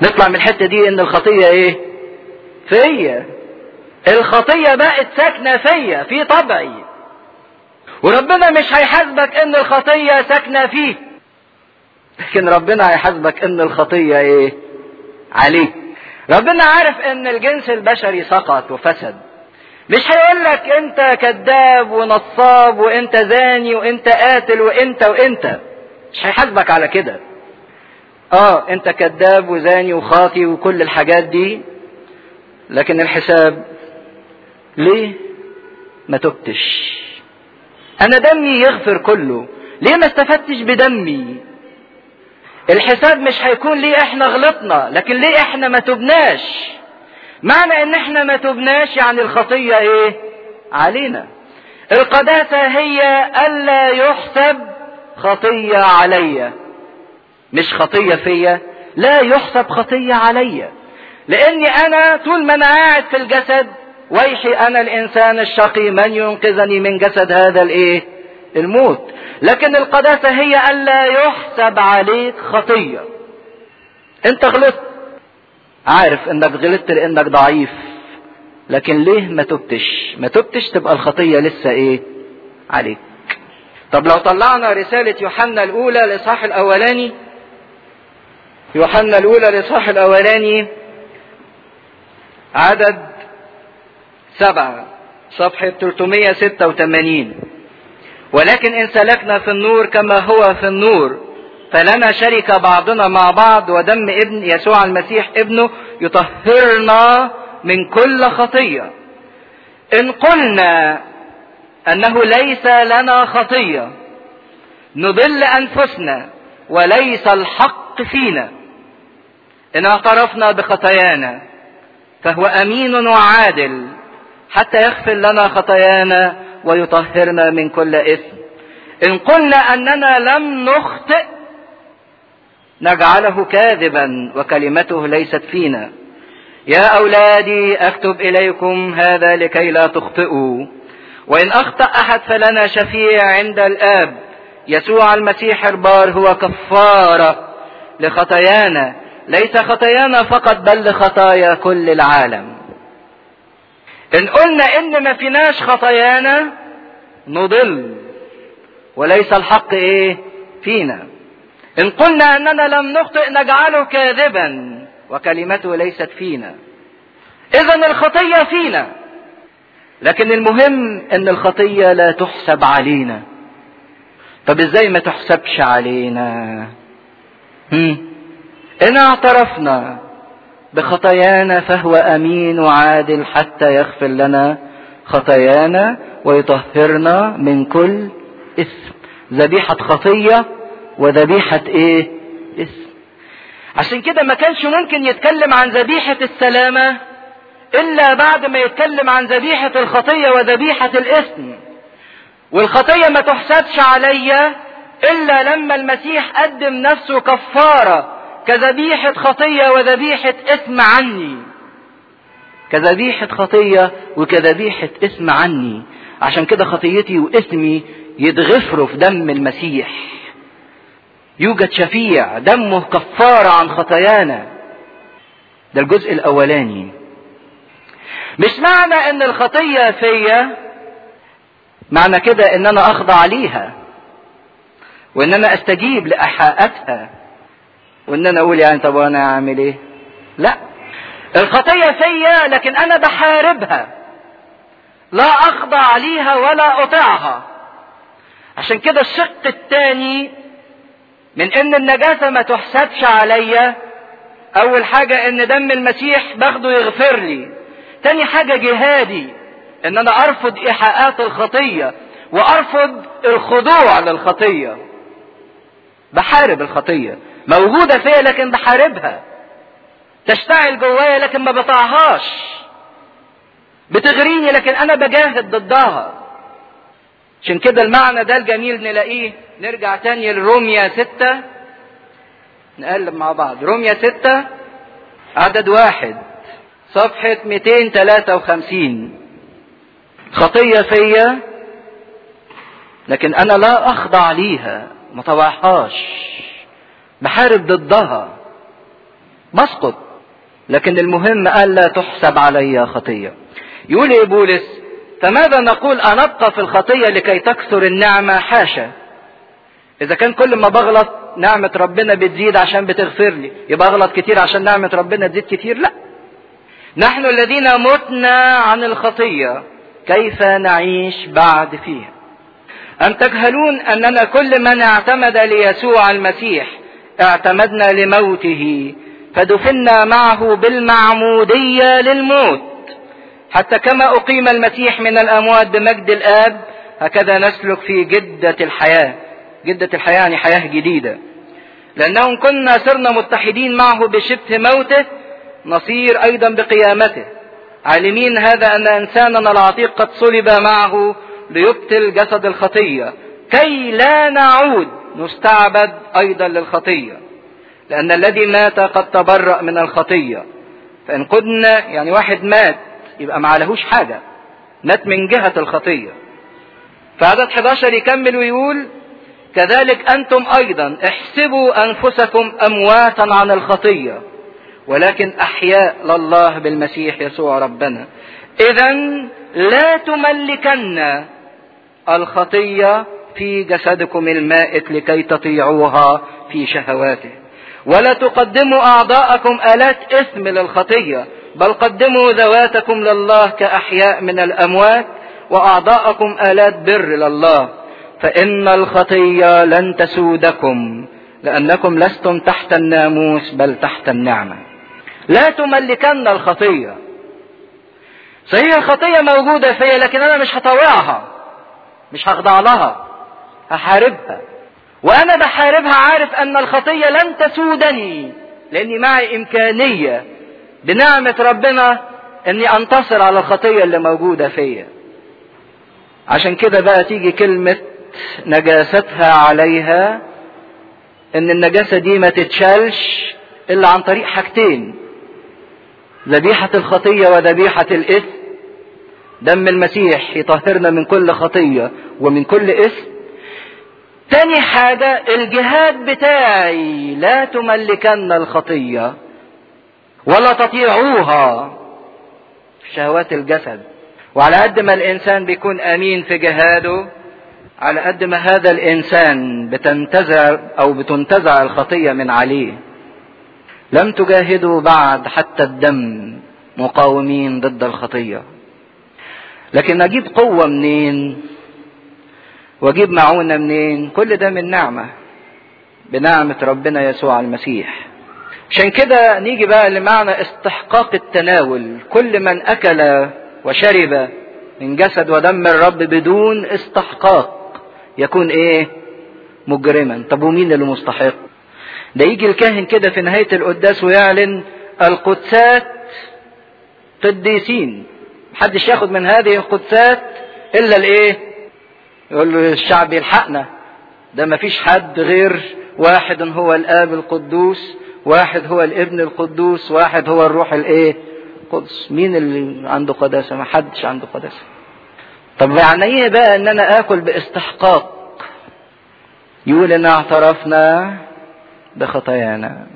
نطلع من الحتة دي ان الخطية ايه فيا الخطية بقت ساكنة فيا في طبعي وربنا مش هيحاسبك ان الخطية ساكنة فيك لكن ربنا هيحاسبك ان الخطية ايه عليك ربنا عارف ان الجنس البشري سقط وفسد مش هيقول لك انت كذاب ونصاب وانت زاني وانت قاتل وانت وانت مش هيحاسبك على كده اه انت كذاب وزاني وخاطي وكل الحاجات دي لكن الحساب ليه ما تبتش انا دمي يغفر كله ليه ما استفدتش بدمي الحساب مش هيكون ليه احنا غلطنا لكن ليه احنا ما تبناش معنى ان احنا ما تبناش يعني الخطية ايه علينا القداسة هي الا يحسب خطية عليا مش خطية فيا لا يحسب خطية عليا لاني انا طول ما انا قاعد في الجسد ويحي انا الانسان الشقي من ينقذني من جسد هذا الايه الموت لكن القداسة هي الا يحسب عليك خطية انت غلطت عارف انك غلطت لانك ضعيف لكن ليه ما تبتش ما تبتش تبقى الخطية لسه ايه عليك طب لو طلعنا رسالة يوحنا الاولى الاصحاح الاولاني يوحنا الاولى الاصحاح الاولاني عدد سبعة صفحة 386 ولكن إن سلكنا في النور كما هو في النور فلنا شركة بعضنا مع بعض ودم ابن يسوع المسيح ابنه يطهرنا من كل خطية إن قلنا أنه ليس لنا خطية نضل أنفسنا وليس الحق فينا إن اعترفنا بخطايانا فهو أمين وعادل حتى يغفر لنا خطايانا ويطهرنا من كل إثم إن قلنا أننا لم نخطئ نجعله كاذبا وكلمته ليست فينا يا أولادي أكتب إليكم هذا لكي لا تخطئوا وإن أخطأ أحد فلنا شفيع عند الآب يسوع المسيح البار هو كفارة لخطايانا ليس خطايانا فقط بل لخطايا كل العالم إن قلنا إن ما فيناش خطايانا نضل وليس الحق إيه فينا إن قلنا أننا لم نخطئ نجعله كاذبا وكلمته ليست فينا إذا الخطية فينا لكن المهم أن الخطية لا تحسب علينا طب إزاي ما تحسبش علينا هم؟ إن اعترفنا بخطايانا فهو أمين وعادل حتى يغفر لنا خطايانا ويطهرنا من كل اسم ذبيحة خطية وذبيحة ايه اسم عشان كده ما كانش ممكن يتكلم عن ذبيحة السلامة الا بعد ما يتكلم عن ذبيحة الخطية وذبيحة الاسم والخطية ما تحسبش عليا الا لما المسيح قدم نفسه كفارة كذبيحة خطية وذبيحة اسم عني كذبيحة خطية وكذبيحة اسم عني عشان كده خطيتي واسمي يتغفروا في دم المسيح يوجد شفيع دمه كفارة عن خطايانا ده الجزء الأولاني مش معنى ان الخطية فيا معنى كده ان انا اخضع ليها وان انا استجيب لاحاءتها وان انا اقول يعني طب وانا اعمل ايه لا الخطية فيا لكن انا بحاربها لا اخضع ليها ولا اطيعها عشان كده الشق الثاني من ان النجاسة ما تحسبش عليا اول حاجة ان دم المسيح باخده يغفر لي تاني حاجة جهادي ان انا ارفض ايحاءات الخطية وارفض الخضوع للخطية بحارب الخطية موجودة فيا لكن بحاربها تشتعل جوايا لكن ما بطعهاش بتغريني لكن انا بجاهد ضدها عشان كده المعنى ده الجميل نلاقيه نرجع تاني لروميا ستة نقلب مع بعض روميا ستة عدد واحد صفحة 253 خطية فيا لكن أنا لا أخضع ليها ما طوعهاش بحارب ضدها بسقط لكن المهم ألا تحسب علي خطية يقول إيه بولس فماذا نقول أن أبقى في الخطية لكي تكثر النعمة حاشا إذا كان كل ما بغلط نعمة ربنا بتزيد عشان بتغفر لي يبقى أغلط كتير عشان نعمة ربنا تزيد كتير لا نحن الذين متنا عن الخطية كيف نعيش بعد فيها أم تجهلون أننا كل من اعتمد ليسوع المسيح اعتمدنا لموته فدفنا معه بالمعمودية للموت حتى كما أقيم المسيح من الأموات بمجد الآب هكذا نسلك في جدة الحياة جدة الحياة يعني حياة جديدة لأنهم كنا صرنا متحدين معه بشبه موته نصير أيضا بقيامته عالمين هذا أن إنساننا العتيق قد صلب معه ليبطل جسد الخطية كي لا نعود نستعبد أيضا للخطية لأن الذي مات قد تبرأ من الخطية فإن قدنا يعني واحد مات يبقى ما عليهوش حاجة مات من جهة الخطية فعدد 11 يكمل ويقول كذلك أنتم أيضا احسبوا أنفسكم أمواتا عن الخطية ولكن أحياء لله بالمسيح يسوع ربنا إذا لا تملكن الخطية في جسدكم المائت لكي تطيعوها في شهواته ولا تقدموا أعضاءكم آلات إثم للخطية بل قدموا ذواتكم لله كأحياء من الأموات وأعضاءكم آلات بر لله فإن الخطية لن تسودكم لأنكم لستم تحت الناموس بل تحت النعمة لا تملكن الخطية صحيح الخطية موجودة فيا لكن أنا مش هطوعها مش هخضع لها هحاربها وأنا بحاربها عارف أن الخطية لن تسودني لأني معي إمكانية بنعمة ربنا أني أنتصر على الخطية اللي موجودة فيا عشان كده بقى تيجي كلمة نجاستها عليها ان النجاسة دي ما تتشالش الا عن طريق حاجتين ذبيحة الخطية وذبيحة الاثم دم المسيح يطهرنا من كل خطية ومن كل اثم تاني حاجة الجهاد بتاعي لا تملكن الخطية ولا تطيعوها شهوات الجسد وعلى قد ما الانسان بيكون امين في جهاده على قد ما هذا الانسان بتنتزع او بتنتزع الخطيه من عليه لم تجاهدوا بعد حتى الدم مقاومين ضد الخطيه لكن اجيب قوه منين واجيب معونه منين كل ده من نعمه بنعمه ربنا يسوع المسيح عشان كده نيجي بقى لمعنى استحقاق التناول كل من اكل وشرب من جسد ودم الرب بدون استحقاق يكون ايه مجرما طب ومين اللي مستحق ده يجي الكاهن كده في نهاية القداس ويعلن القدسات قديسين محدش ياخد من هذه القدسات الا الايه يقول له الشعب يلحقنا ده مفيش حد غير واحد هو الاب القدوس واحد هو الابن القدوس واحد هو الروح الايه القدس مين اللي عنده قداسه ما حدش عنده قداسه طب يعني ايه بقى ان انا اكل باستحقاق يقول ان اعترفنا بخطايانا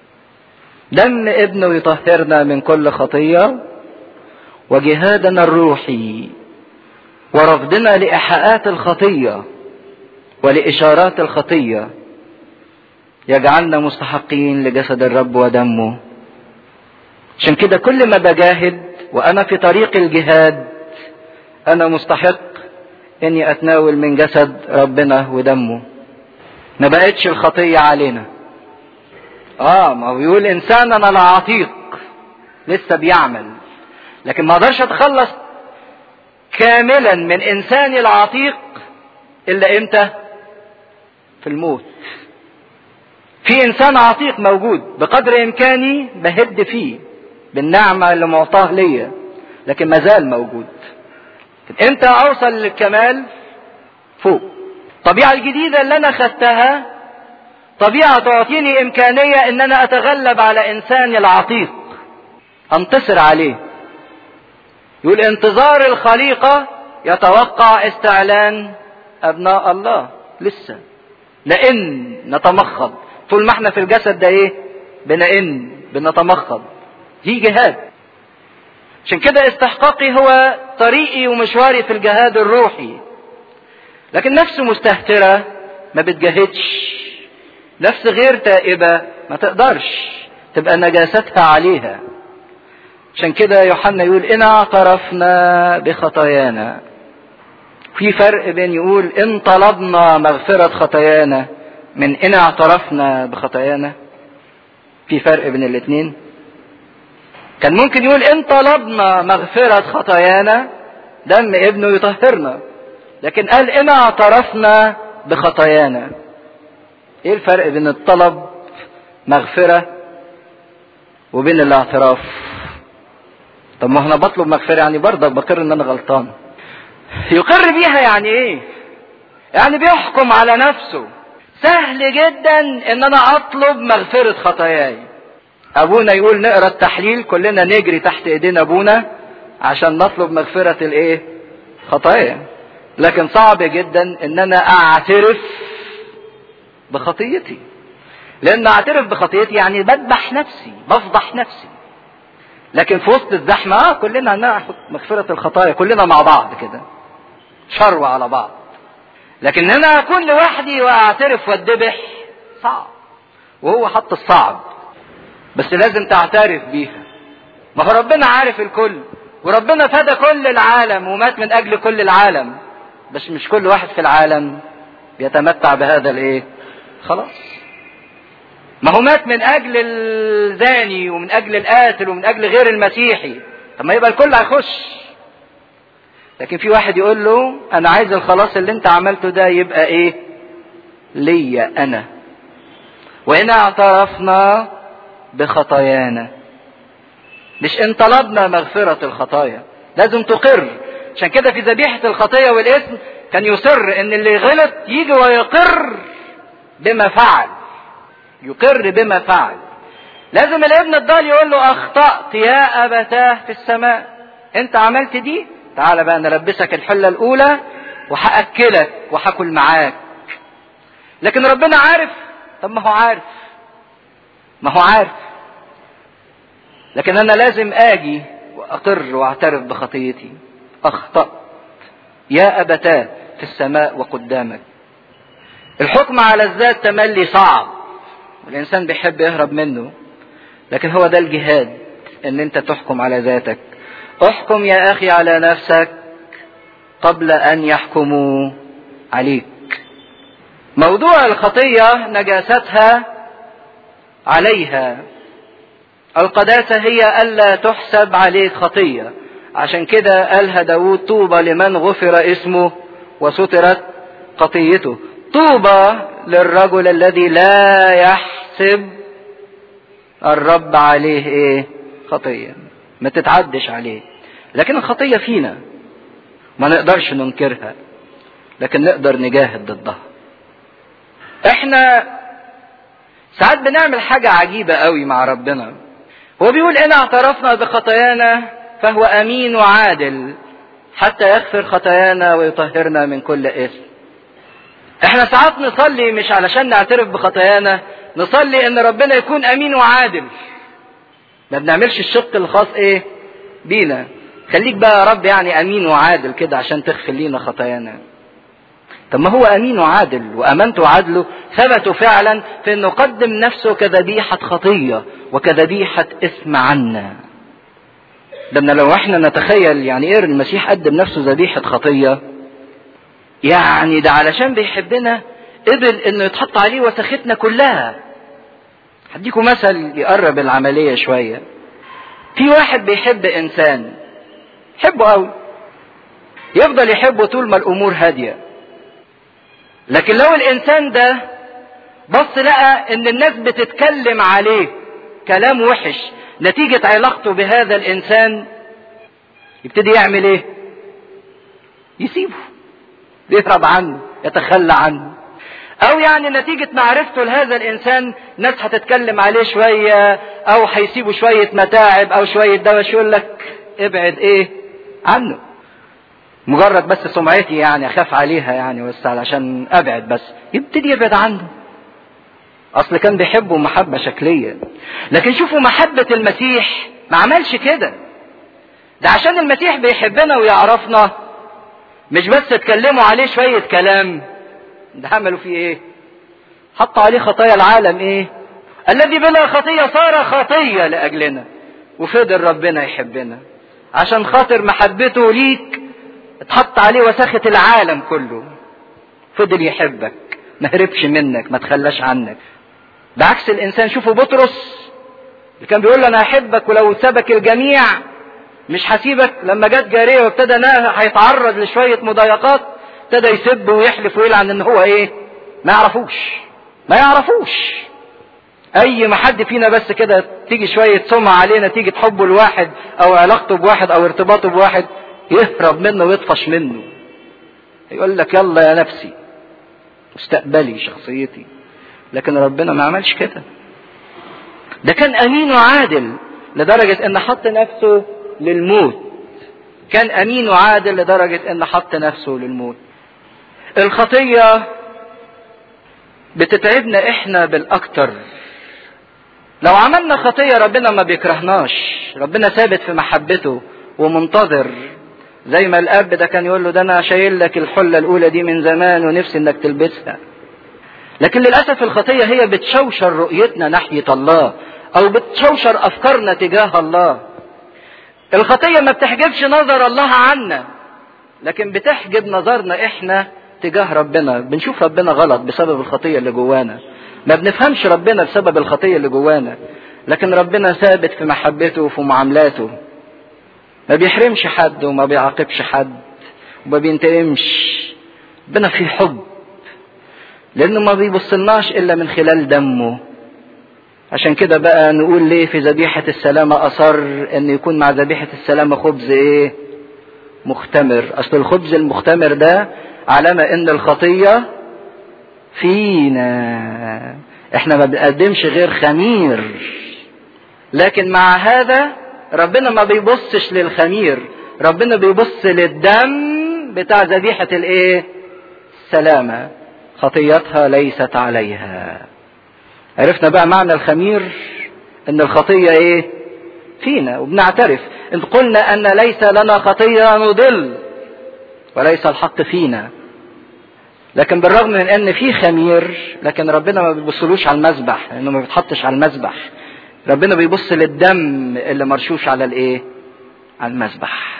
دم ابنه يطهرنا من كل خطيه وجهادنا الروحي ورفضنا لايحاءات الخطيه ولاشارات الخطيه يجعلنا مستحقين لجسد الرب ودمه عشان كده كل ما بجاهد وانا في طريق الجهاد انا مستحق اني اتناول من جسد ربنا ودمه ما بقتش الخطية علينا اه ما هو بيقول انساننا العتيق لسه بيعمل لكن ما اقدرش اتخلص كاملا من انساني العتيق الا امتى في الموت في انسان عتيق موجود بقدر امكاني بهد فيه بالنعمة اللي معطاه ليا لكن ما زال موجود امتى اوصل للكمال فوق الطبيعة الجديدة اللي انا خدتها طبيعة تعطيني امكانية ان انا اتغلب على انساني العتيق انتصر عليه يقول انتظار الخليقة يتوقع استعلان ابناء الله لسه لان نتمخض طول ما احنا في الجسد ده ايه بنئن بنتمخض دي جهاد عشان كده استحقاقي هو طريقي ومشواري في الجهاد الروحي لكن نفس مستهترة ما بتجاهدش نفس غير تائبة ما تقدرش تبقى نجاستها عليها عشان كده يوحنا يقول إن اعترفنا بخطايانا في فرق بين يقول إن طلبنا مغفرة خطايانا من إن اعترفنا بخطايانا في فرق بين الاتنين كان ممكن يقول إن طلبنا مغفرة خطايانا دم ابنه يطهرنا لكن قال إن اعترفنا بخطايانا ايه الفرق بين الطلب مغفرة وبين الاعتراف طب ما انا بطلب مغفرة يعني برضك بقر ان انا غلطان يقر بيها يعني ايه يعني بيحكم على نفسه سهل جدا ان انا اطلب مغفرة خطاياي ابونا يقول نقرا التحليل كلنا نجري تحت ايدين ابونا عشان نطلب مغفرة الايه خطايا لكن صعب جدا ان انا اعترف بخطيتي لان اعترف بخطيتي يعني بذبح نفسي بفضح نفسي لكن في وسط الزحمة آه كلنا هناخد مغفرة الخطايا كلنا مع بعض كده شروة على بعض لكن انا اكون لوحدي واعترف واتذبح صعب وهو حط الصعب بس لازم تعترف بيها ما هو ربنا عارف الكل وربنا فدى كل العالم ومات من اجل كل العالم بس مش كل واحد في العالم بيتمتع بهذا الايه خلاص ما هو مات من اجل الزاني ومن اجل القاتل ومن اجل غير المسيحي طب ما يبقى الكل هيخش لكن في واحد يقول له انا عايز الخلاص اللي انت عملته ده يبقى ايه ليا انا وهنا اعترفنا بخطايانا مش ان طلبنا مغفرة الخطايا لازم تقر عشان كده في ذبيحة الخطية والاسم كان يصر ان اللي غلط يجي ويقر بما فعل يقر بما فعل لازم الابن الضال يقول له اخطأت يا ابتاه في السماء انت عملت دي تعالى بقى نلبسك الحلة الاولى وهأكلك وهاكل معاك لكن ربنا عارف طب ما هو عارف ما هو عارف لكن انا لازم اجي واقر واعترف بخطيتي اخطأت يا ابتاه في السماء وقدامك الحكم على الذات تملي صعب والانسان بيحب يهرب منه لكن هو ده الجهاد ان انت تحكم على ذاتك احكم يا اخي على نفسك قبل ان يحكموا عليك موضوع الخطيه نجاستها عليها القداسه هي الا تحسب عليك خطيه عشان كده قالها داود طوبى لمن غفر اسمه وسترت خطيته طوبى للرجل الذي لا يحسب الرب عليه ايه خطية ما تتعدش عليه لكن الخطية فينا ما نقدرش ننكرها لكن نقدر نجاهد ضدها احنا ساعات بنعمل حاجة عجيبة قوي مع ربنا هو بيقول ان اعترفنا بخطايانا فهو امين وعادل حتى يغفر خطايانا ويطهرنا من كل اثم احنا ساعات نصلي مش علشان نعترف بخطايانا نصلي ان ربنا يكون امين وعادل ما بنعملش الشق الخاص ايه بينا خليك بقى يا رب يعني امين وعادل كده عشان تغفر لينا خطايانا طب ما هو امين وعادل وامانته وعدله ثبتوا فعلا في انه قدم نفسه كذبيحه خطيه وكذبيحه اثم عنا لما لو احنا نتخيل يعني ايه المسيح قدم نفسه ذبيحه خطيه يعني ده علشان بيحبنا قبل انه يتحط عليه وسختنا كلها هديكم مثل يقرب العمليه شويه في واحد بيحب انسان يحبه قوي يفضل يحبه طول ما الامور هاديه لكن لو الانسان ده بص لقى ان الناس بتتكلم عليه كلام وحش نتيجة علاقته بهذا الانسان يبتدي يعمل ايه يسيبه يهرب عنه يتخلى عنه او يعني نتيجة معرفته لهذا الانسان ناس هتتكلم عليه شوية او هيسيبوا شوية متاعب او شوية دوش يقول لك ابعد ايه عنه مجرد بس سمعتي يعني اخاف عليها يعني بس علشان ابعد بس يبتدي يبعد عنه اصل كان بيحبه محبة شكلية لكن شوفوا محبة المسيح ما عملش كده ده عشان المسيح بيحبنا ويعرفنا مش بس اتكلموا عليه شوية كلام ده عملوا فيه ايه حطوا عليه خطايا العالم ايه الذي بلا خطية صار خطية لأجلنا وفضل ربنا يحبنا عشان خاطر محبته ليك اتحط عليه وساخة العالم كله فضل يحبك ما هربش منك ما تخلاش عنك بعكس الانسان شوفوا بطرس اللي كان بيقول له انا احبك ولو سبك الجميع مش هسيبك لما جت جاريه وابتدى هيتعرض لشويه مضايقات ابتدى يسب ويحلف ويلعن ان هو ايه ما يعرفوش ما يعرفوش اي ما حد فينا بس كده تيجي شويه سمعه علينا تيجي حبه لواحد او علاقته بواحد او ارتباطه بواحد يهرب منه ويطفش منه يقول لك يلا يا نفسي مستقبلي شخصيتي لكن ربنا ما عملش كده ده كان امين وعادل لدرجة ان حط نفسه للموت كان امين وعادل لدرجة ان حط نفسه للموت الخطية بتتعبنا احنا بالاكتر لو عملنا خطية ربنا ما بيكرهناش ربنا ثابت في محبته ومنتظر زي ما الاب ده كان يقول له ده انا شايل لك الحلة الاولى دي من زمان ونفسي انك تلبسها لكن للأسف الخطية هي بتشوشر رؤيتنا ناحية الله أو بتشوشر أفكارنا تجاه الله الخطية ما بتحجبش نظر الله عنا لكن بتحجب نظرنا إحنا تجاه ربنا بنشوف ربنا غلط بسبب الخطية اللي جوانا ما بنفهمش ربنا بسبب الخطية اللي جوانا لكن ربنا ثابت في محبته وفي معاملاته ما بيحرمش حد وما بيعاقبش حد وما بينتقمش ربنا فيه حب لانه ما بيبصلناش الا من خلال دمه عشان كده بقى نقول ليه في ذبيحة السلامة أصر إن يكون مع ذبيحة السلامة خبز إيه؟ مختمر، أصل الخبز المختمر ده علامة إن الخطية فينا، إحنا ما بنقدمش غير خمير. لكن مع هذا ربنا ما بيبصش للخمير، ربنا بيبص للدم بتاع ذبيحة الإيه؟ السلامة. خطيتها ليست عليها عرفنا بقى معنى الخمير ان الخطيه ايه فينا وبنعترف ان قلنا ان ليس لنا خطيه نضل وليس الحق فينا لكن بالرغم من ان في خمير لكن ربنا ما بيبصلوش على المذبح لانه ما بيتحطش على المذبح ربنا بيبص للدم اللي مرشوش على الايه على المذبح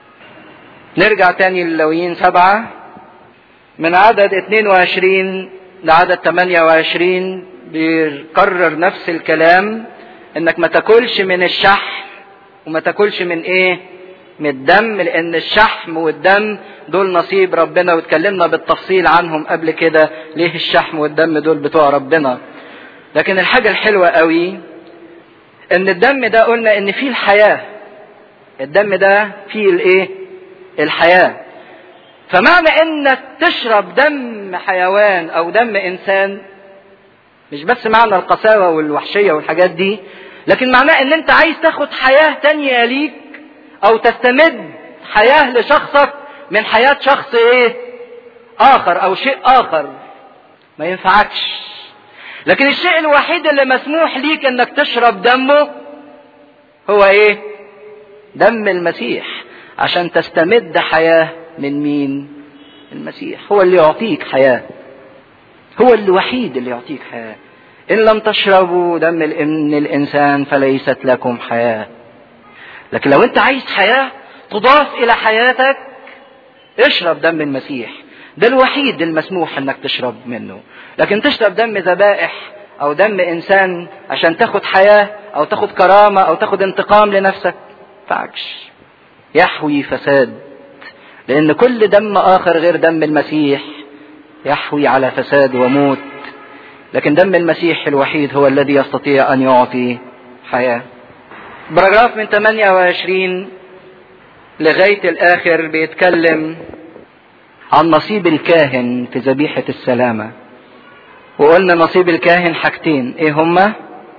نرجع تاني للويين سبعة من عدد 22 لعدد 28 بيكرر نفس الكلام انك ما تاكلش من الشحم وما تاكلش من ايه من الدم لان الشحم والدم دول نصيب ربنا واتكلمنا بالتفصيل عنهم قبل كده ليه الشحم والدم دول بتوع ربنا لكن الحاجة الحلوة قوي ان الدم ده قلنا ان فيه الحياة الدم ده فيه الايه الحياة فمعنى انك تشرب دم حيوان او دم انسان مش بس معنى القساوة والوحشية والحاجات دي لكن معناه ان انت عايز تاخد حياة تانية ليك او تستمد حياة لشخصك من حياة شخص ايه اخر او شيء اخر ما ينفعكش لكن الشيء الوحيد اللي مسموح ليك انك تشرب دمه هو ايه دم المسيح عشان تستمد حياة من مين المسيح هو اللي يعطيك حياة هو الوحيد اللي يعطيك حياة إن لم تشربوا دم من الإنسان فليست لكم حياة لكن لو أنت عايز حياة تضاف إلى حياتك اشرب دم المسيح ده الوحيد المسموح انك تشرب منه لكن تشرب دم ذبائح او دم انسان عشان تاخد حياة او تاخد كرامة او تاخد انتقام لنفسك فعكش يحوي فساد لان كل دم اخر غير دم المسيح يحوي على فساد وموت لكن دم المسيح الوحيد هو الذي يستطيع ان يعطي حياة باراجراف من 28 لغاية الاخر بيتكلم عن نصيب الكاهن في ذبيحة السلامة وقلنا نصيب الكاهن حاجتين ايه هما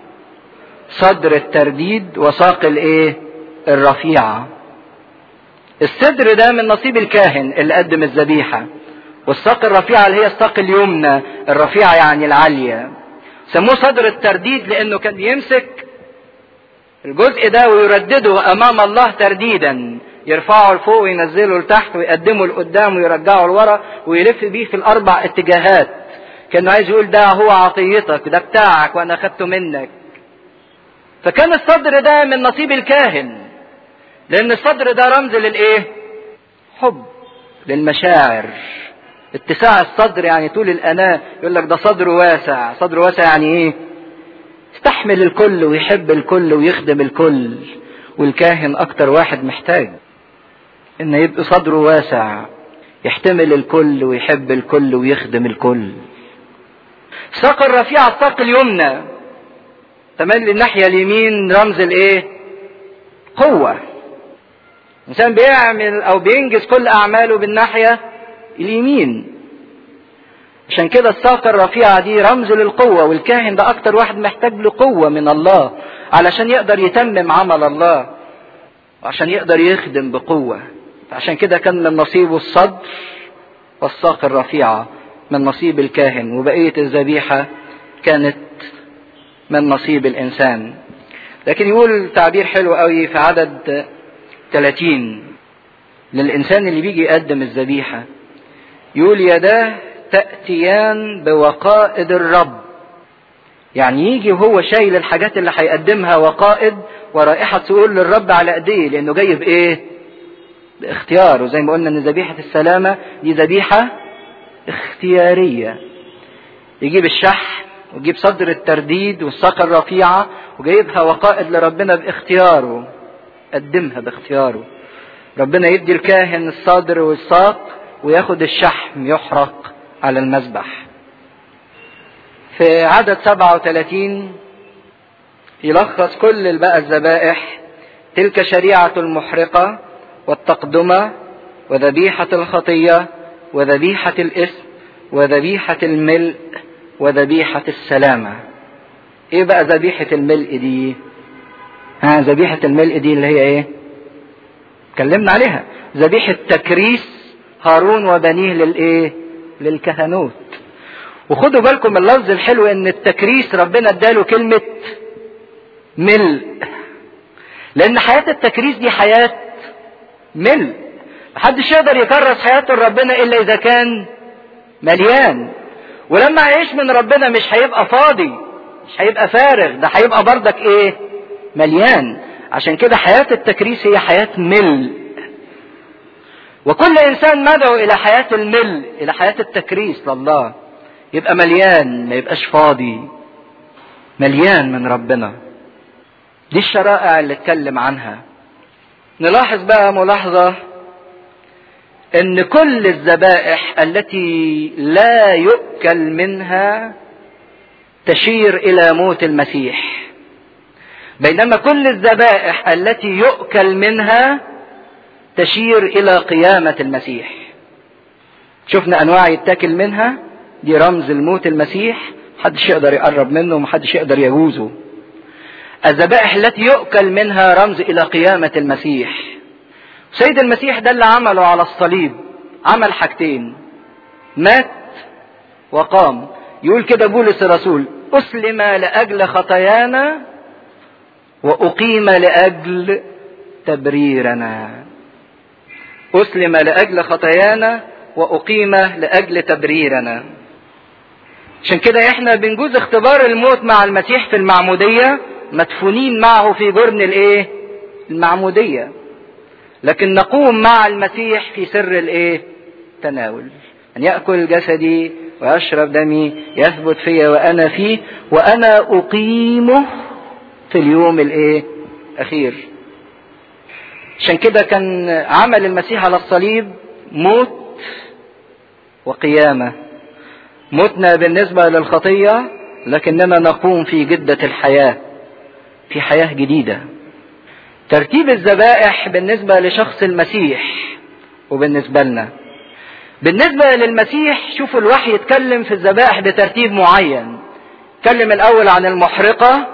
صدر الترديد وساق الايه الرفيعة الصدر ده من نصيب الكاهن اللي قدم الذبيحة والساق الرفيعة اللي هي الساق اليمنى الرفيعة يعني العالية سموه صدر الترديد لانه كان يمسك الجزء ده ويردده امام الله ترديدا يرفعه لفوق وينزله لتحت ويقدمه لقدام ويرجعه لورا ويلف بيه في الاربع اتجاهات كانه عايز يقول ده هو عطيتك ده بتاعك وانا اخدته منك فكان الصدر ده من نصيب الكاهن لان الصدر ده رمز للايه حب للمشاعر اتساع الصدر يعني طول الاناة يقول لك ده صدر واسع صدر واسع يعني ايه يستحمل الكل ويحب الكل ويخدم الكل والكاهن اكتر واحد محتاج ان يبقى صدره واسع يحتمل الكل ويحب الكل ويخدم الكل ساق الرفيع الساق اليمنى تملي الناحية اليمين رمز الايه قوة الانسان بيعمل او بينجز كل اعماله بالناحية اليمين عشان كده الساقة الرفيعة دي رمز للقوة والكاهن ده اكتر واحد محتاج له قوة من الله علشان يقدر يتمم عمل الله وعشان يقدر يخدم بقوة عشان كده كان من نصيبه الصدر والساق الرفيعة من نصيب الكاهن وبقية الذبيحة كانت من نصيب الإنسان لكن يقول تعبير حلو قوي في عدد 30 للإنسان اللي بيجي يقدم الذبيحة يقول يداه تأتيان بوقائد الرب يعني يجي وهو شايل الحاجات اللي هيقدمها وقائد ورائحة تقول للرب على ايديه لانه جاي بايه باختيار وزي ما قلنا ان ذبيحة السلامة دي ذبيحة اختيارية يجيب الشح ويجيب صدر الترديد والساقة الرفيعة وجايبها وقائد لربنا باختياره قدمها باختياره ربنا يدي الكاهن الصدر والساق وياخد الشحم يحرق على المذبح في عدد 37 يلخص كل بقى الذبائح تلك شريعة المحرقة والتقدمة وذبيحة الخطية وذبيحة الإثم وذبيحة الملء وذبيحة السلامة ايه بقى ذبيحة الملء دي ها ذبيحة الملء دي اللي هي ايه اتكلمنا عليها ذبيحة تكريس هارون وبنيه للايه للكهنوت وخدوا بالكم اللفظ الحلو ان التكريس ربنا اداله كلمة ملء لان حياة التكريس دي حياة ملء محدش يقدر يكرس حياته لربنا الا اذا كان مليان ولما يعيش من ربنا مش هيبقى فاضي مش هيبقى فارغ ده هيبقى بردك ايه مليان عشان كده حياة التكريس هي حياة ملء وكل انسان مدعو الى حياة الملء الى حياة التكريس لله يبقى مليان ما يبقاش فاضي مليان من ربنا دي الشرائع اللي اتكلم عنها نلاحظ بقى ملاحظة ان كل الذبائح التي لا يؤكل منها تشير الى موت المسيح بينما كل الذبائح التي يؤكل منها تشير الى قيامة المسيح شفنا انواع يتاكل منها دي رمز الموت المسيح محدش يقدر يقرب منه ومحدش يقدر يجوزه الذبائح التي يؤكل منها رمز الى قيامة المسيح سيد المسيح ده اللي عمله على الصليب عمل حاجتين مات وقام يقول كده بولس الرسول اسلم لاجل خطايانا واقيم لاجل تبريرنا اسلم لاجل خطايانا واقيم لاجل تبريرنا عشان كده احنا بنجوز اختبار الموت مع المسيح في المعمودية مدفونين معه في جرن الايه المعمودية لكن نقوم مع المسيح في سر الايه تناول ان يأكل جسدي ويشرب دمي يثبت فيا وانا فيه وانا اقيمه في اليوم الايه اخير عشان كده كان عمل المسيح على الصليب موت وقيامه متنا بالنسبة للخطية لكننا نقوم في جدة الحياة في حياة جديدة ترتيب الذبائح بالنسبة لشخص المسيح وبالنسبة لنا بالنسبة للمسيح شوفوا الوحي يتكلم في الذبائح بترتيب معين يتكلم الأول عن المحرقة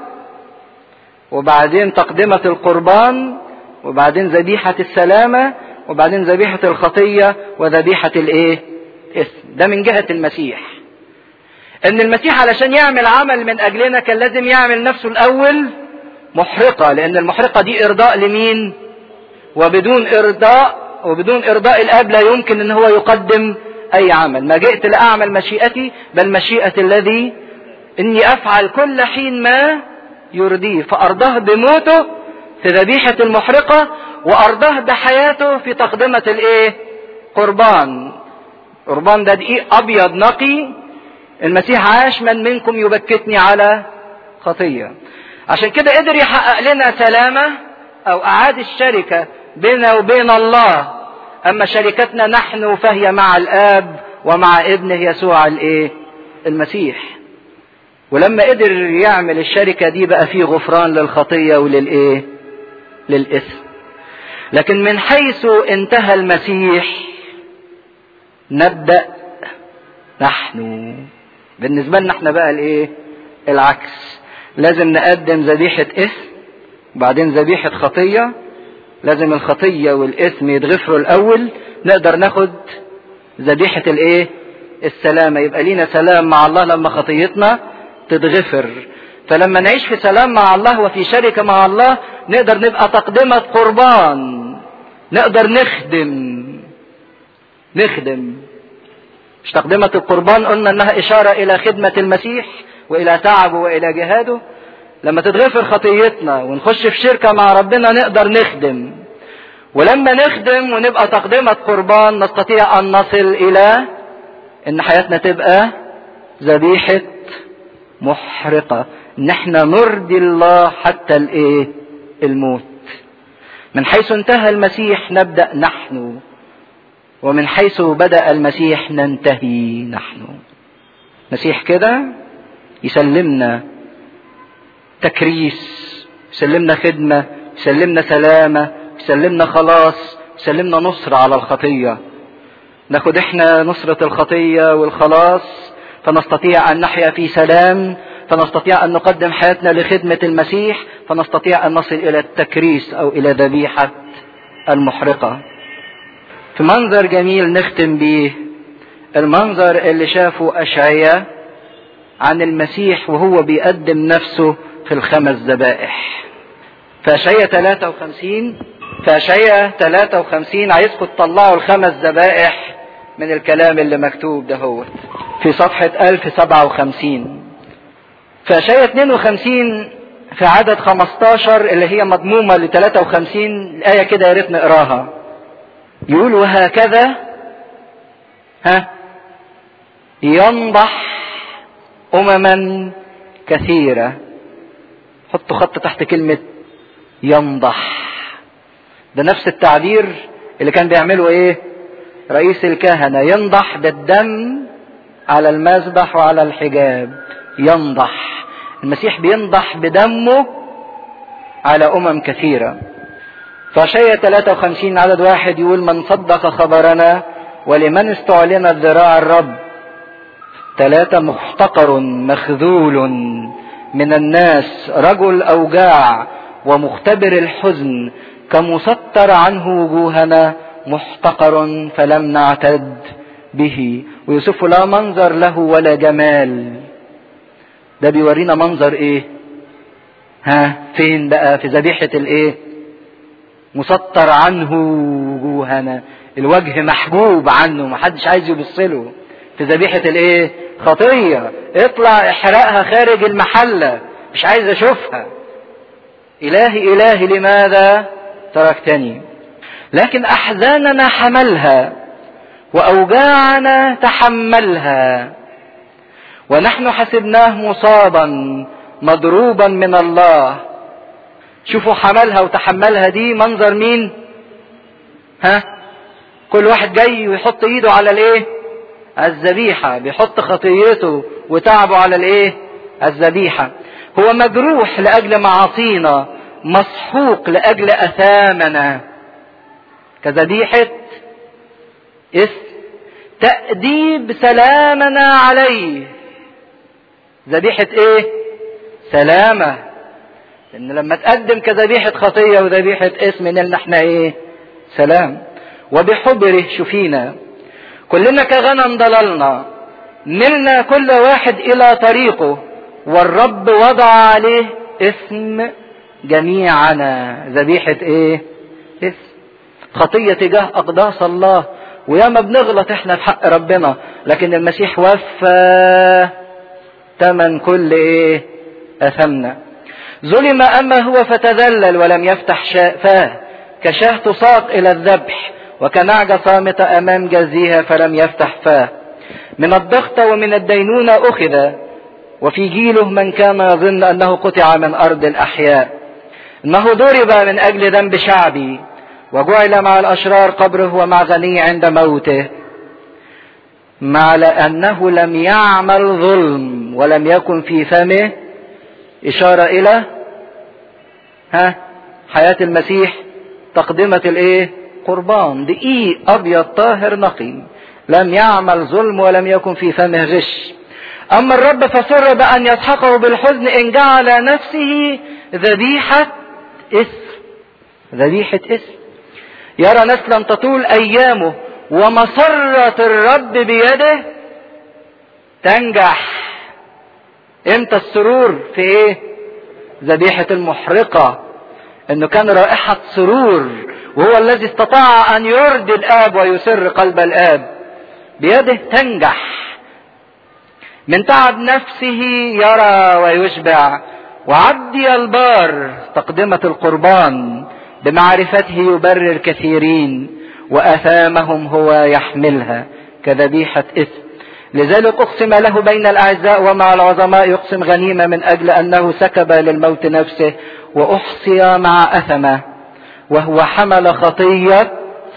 وبعدين تقدمة القربان وبعدين ذبيحة السلامة وبعدين ذبيحة الخطية وذبيحة الايه؟ اسم ده من جهة المسيح ان المسيح علشان يعمل عمل من اجلنا كان لازم يعمل نفسه الاول محرقة لان المحرقة دي ارضاء لمين وبدون ارضاء وبدون ارضاء الاب لا يمكن ان هو يقدم اي عمل ما جئت لاعمل مشيئتي بل مشيئة الذي اني افعل كل حين ما يرضيه فارضاه بموته في ذبيحة المحرقة وارضاه بحياته في تقدمة الايه قربان قربان ده دقيق ابيض نقي المسيح عاش من منكم يبكتني على خطية عشان كده قدر يحقق لنا سلامة او اعاد الشركة بيننا وبين الله اما شركتنا نحن فهي مع الاب ومع ابنه يسوع الايه المسيح ولما قدر يعمل الشركة دي بقى فيه غفران للخطية وللايه للاثم لكن من حيث انتهى المسيح نبدأ نحن بالنسبة لنا احنا بقى الايه العكس لازم نقدم ذبيحة اثم وبعدين ذبيحة خطية لازم الخطية والاثم يتغفروا الاول نقدر ناخد ذبيحة الايه السلامة يبقى لينا سلام مع الله لما خطيتنا تتغفر فلما نعيش في سلام مع الله وفي شركة مع الله نقدر نبقى تقدمة قربان نقدر نخدم نخدم مش تقدمة القربان قلنا انها اشارة الى خدمة المسيح والى تعبه والى جهاده لما تتغفر خطيتنا ونخش في شركة مع ربنا نقدر نخدم ولما نخدم ونبقى تقدمة قربان نستطيع ان نصل الى ان حياتنا تبقى ذبيحة محرقة ان احنا نرضي الله حتى الايه الموت من حيث انتهى المسيح نبدأ نحن ومن حيث بدأ المسيح ننتهي نحن مسيح كده يسلمنا تكريس يسلمنا خدمة يسلمنا سلامة يسلمنا خلاص يسلمنا نصر على الخطية ناخد احنا نصرة الخطية والخلاص فنستطيع ان نحيا في سلام فنستطيع ان نقدم حياتنا لخدمة المسيح فنستطيع ان نصل الى التكريس او الى ذبيحة المحرقة في منظر جميل نختم بيه المنظر اللي شافه أشعية عن المسيح وهو بيقدم نفسه في الخمس ذبائح في أشعية 53 في أشعية 53 عايزكم تطلعوا الخمس ذبائح من الكلام اللي مكتوب ده هو في صفحة 1057 في أشعية 52 في عدد 15 اللي هي مضمومة ل 53 الآية كده يا ريت نقراها يقول وهكذا ها ينضح أمما كثيرة حطوا خط تحت كلمة ينضح ده نفس التعبير اللي كان بيعمله ايه رئيس الكهنة ينضح بالدم على المذبح وعلى الحجاب ينضح المسيح بينضح بدمه على أمم كثيرة فشيء 53 عدد واحد يقول من صدق خبرنا ولمن استعلن ذراع الرب ثلاثة محتقر مخذول من الناس رجل أوجاع ومختبر الحزن كمسطر عنه وجوهنا محتقر فلم نعتد به ويوسف لا منظر له ولا جمال ده بيورينا منظر ايه ها فين بقى في ذبيحة الايه مسطر عنه وجوهنا الوجه محجوب عنه محدش عايز يبصله في ذبيحة الايه خطية اطلع احرقها خارج المحلة مش عايز اشوفها الهي الهي لماذا تركتني لكن احزاننا حملها واوجاعنا تحملها ونحن حسبناه مصابا مضروبا من الله شوفوا حملها وتحملها دي منظر مين ها كل واحد جاي ويحط ايده على الايه الذبيحة بيحط خطيته وتعبه على الايه الذبيحة هو مجروح لأجل معاصينا مسحوق لأجل أثامنا كذبيحة إثم تأديب سلامنا عليه ذبيحة ايه سلامة لان لما تقدم كذبيحة خطية وذبيحة اسم نلنا احنا ايه سلام وبحبره شفينا كلنا كغنم ضللنا ملنا كل واحد الى طريقه والرب وضع عليه اسم جميعنا ذبيحة ايه اسم خطية تجاه اقداس الله وياما بنغلط احنا في حق ربنا لكن المسيح وفى تمن كل ايه اثمنا ظلم اما هو فتذلل ولم يفتح فاه كشاه تساق الى الذبح وكنعجة صامتة امام جزيها فلم يفتح فاه من الضغط ومن الدينونة اخذ وفي جيله من كان يظن انه قطع من ارض الاحياء انه ضرب من اجل ذنب شعبي وجعل مع الاشرار قبره ومع غني عند موته مع لانه لم يعمل ظلم ولم يكن في فمه اشاره الى ها حياه المسيح تقدمه الايه قربان دقيق ابيض طاهر نقي لم يعمل ظلم ولم يكن في فمه غش اما الرب فسر بان يسحقه بالحزن ان جعل نفسه ذبيحه اسم ذبيحه اسم يرى نسلا تطول ايامه ومسرة الرب بيده تنجح امتى السرور في ايه ذبيحة المحرقة انه كان رائحة سرور وهو الذي استطاع ان يرضي الاب ويسر قلب الاب بيده تنجح من تعب نفسه يرى ويشبع وعبدي البار تقدمة القربان بمعرفته يبرر كثيرين واثامهم هو يحملها كذبيحه اثم لذلك اقسم له بين الاعزاء ومع العظماء يقسم غنيمه من اجل انه سكب للموت نفسه واحصي مع اثمه وهو حمل خطيه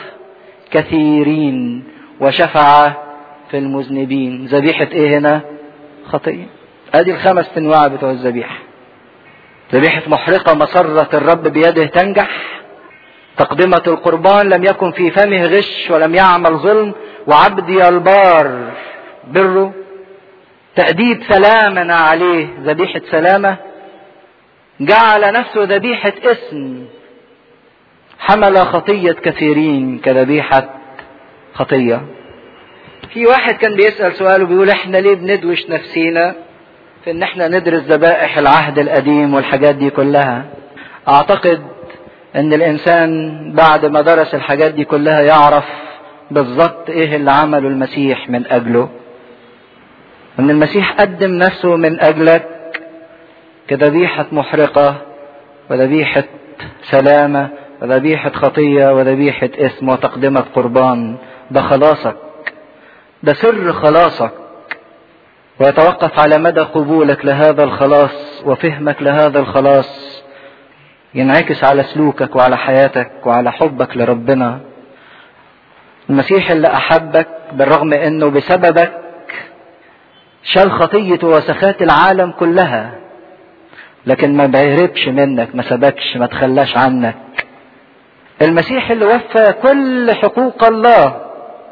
كثيرين وشفع في المذنبين ذبيحه ايه هنا خطيه ادي الخمس انواع بتوع الذبيحه ذبيحه محرقه مسره الرب بيده تنجح تقدمة القربان لم يكن في فمه غش ولم يعمل ظلم وعبدي البار بره تأديب سلامنا عليه ذبيحة سلامة جعل نفسه ذبيحة اسم حمل خطية كثيرين كذبيحة خطية في واحد كان بيسأل سؤال وبيقول احنا ليه بندوش نفسينا في ان احنا ندرس ذبائح العهد القديم والحاجات دي كلها اعتقد ان الانسان بعد ما درس الحاجات دي كلها يعرف بالظبط ايه اللي عمله المسيح من اجله ان المسيح قدم نفسه من اجلك كذبيحة محرقة وذبيحة سلامة وذبيحة خطية وذبيحة اسم وتقدمة قربان ده خلاصك ده سر خلاصك ويتوقف على مدى قبولك لهذا الخلاص وفهمك لهذا الخلاص ينعكس على سلوكك وعلى حياتك وعلى حبك لربنا المسيح اللي احبك بالرغم انه بسببك شال خطية وسخات العالم كلها لكن ما بيهربش منك ما سبكش ما تخلاش عنك المسيح اللي وفى كل حقوق الله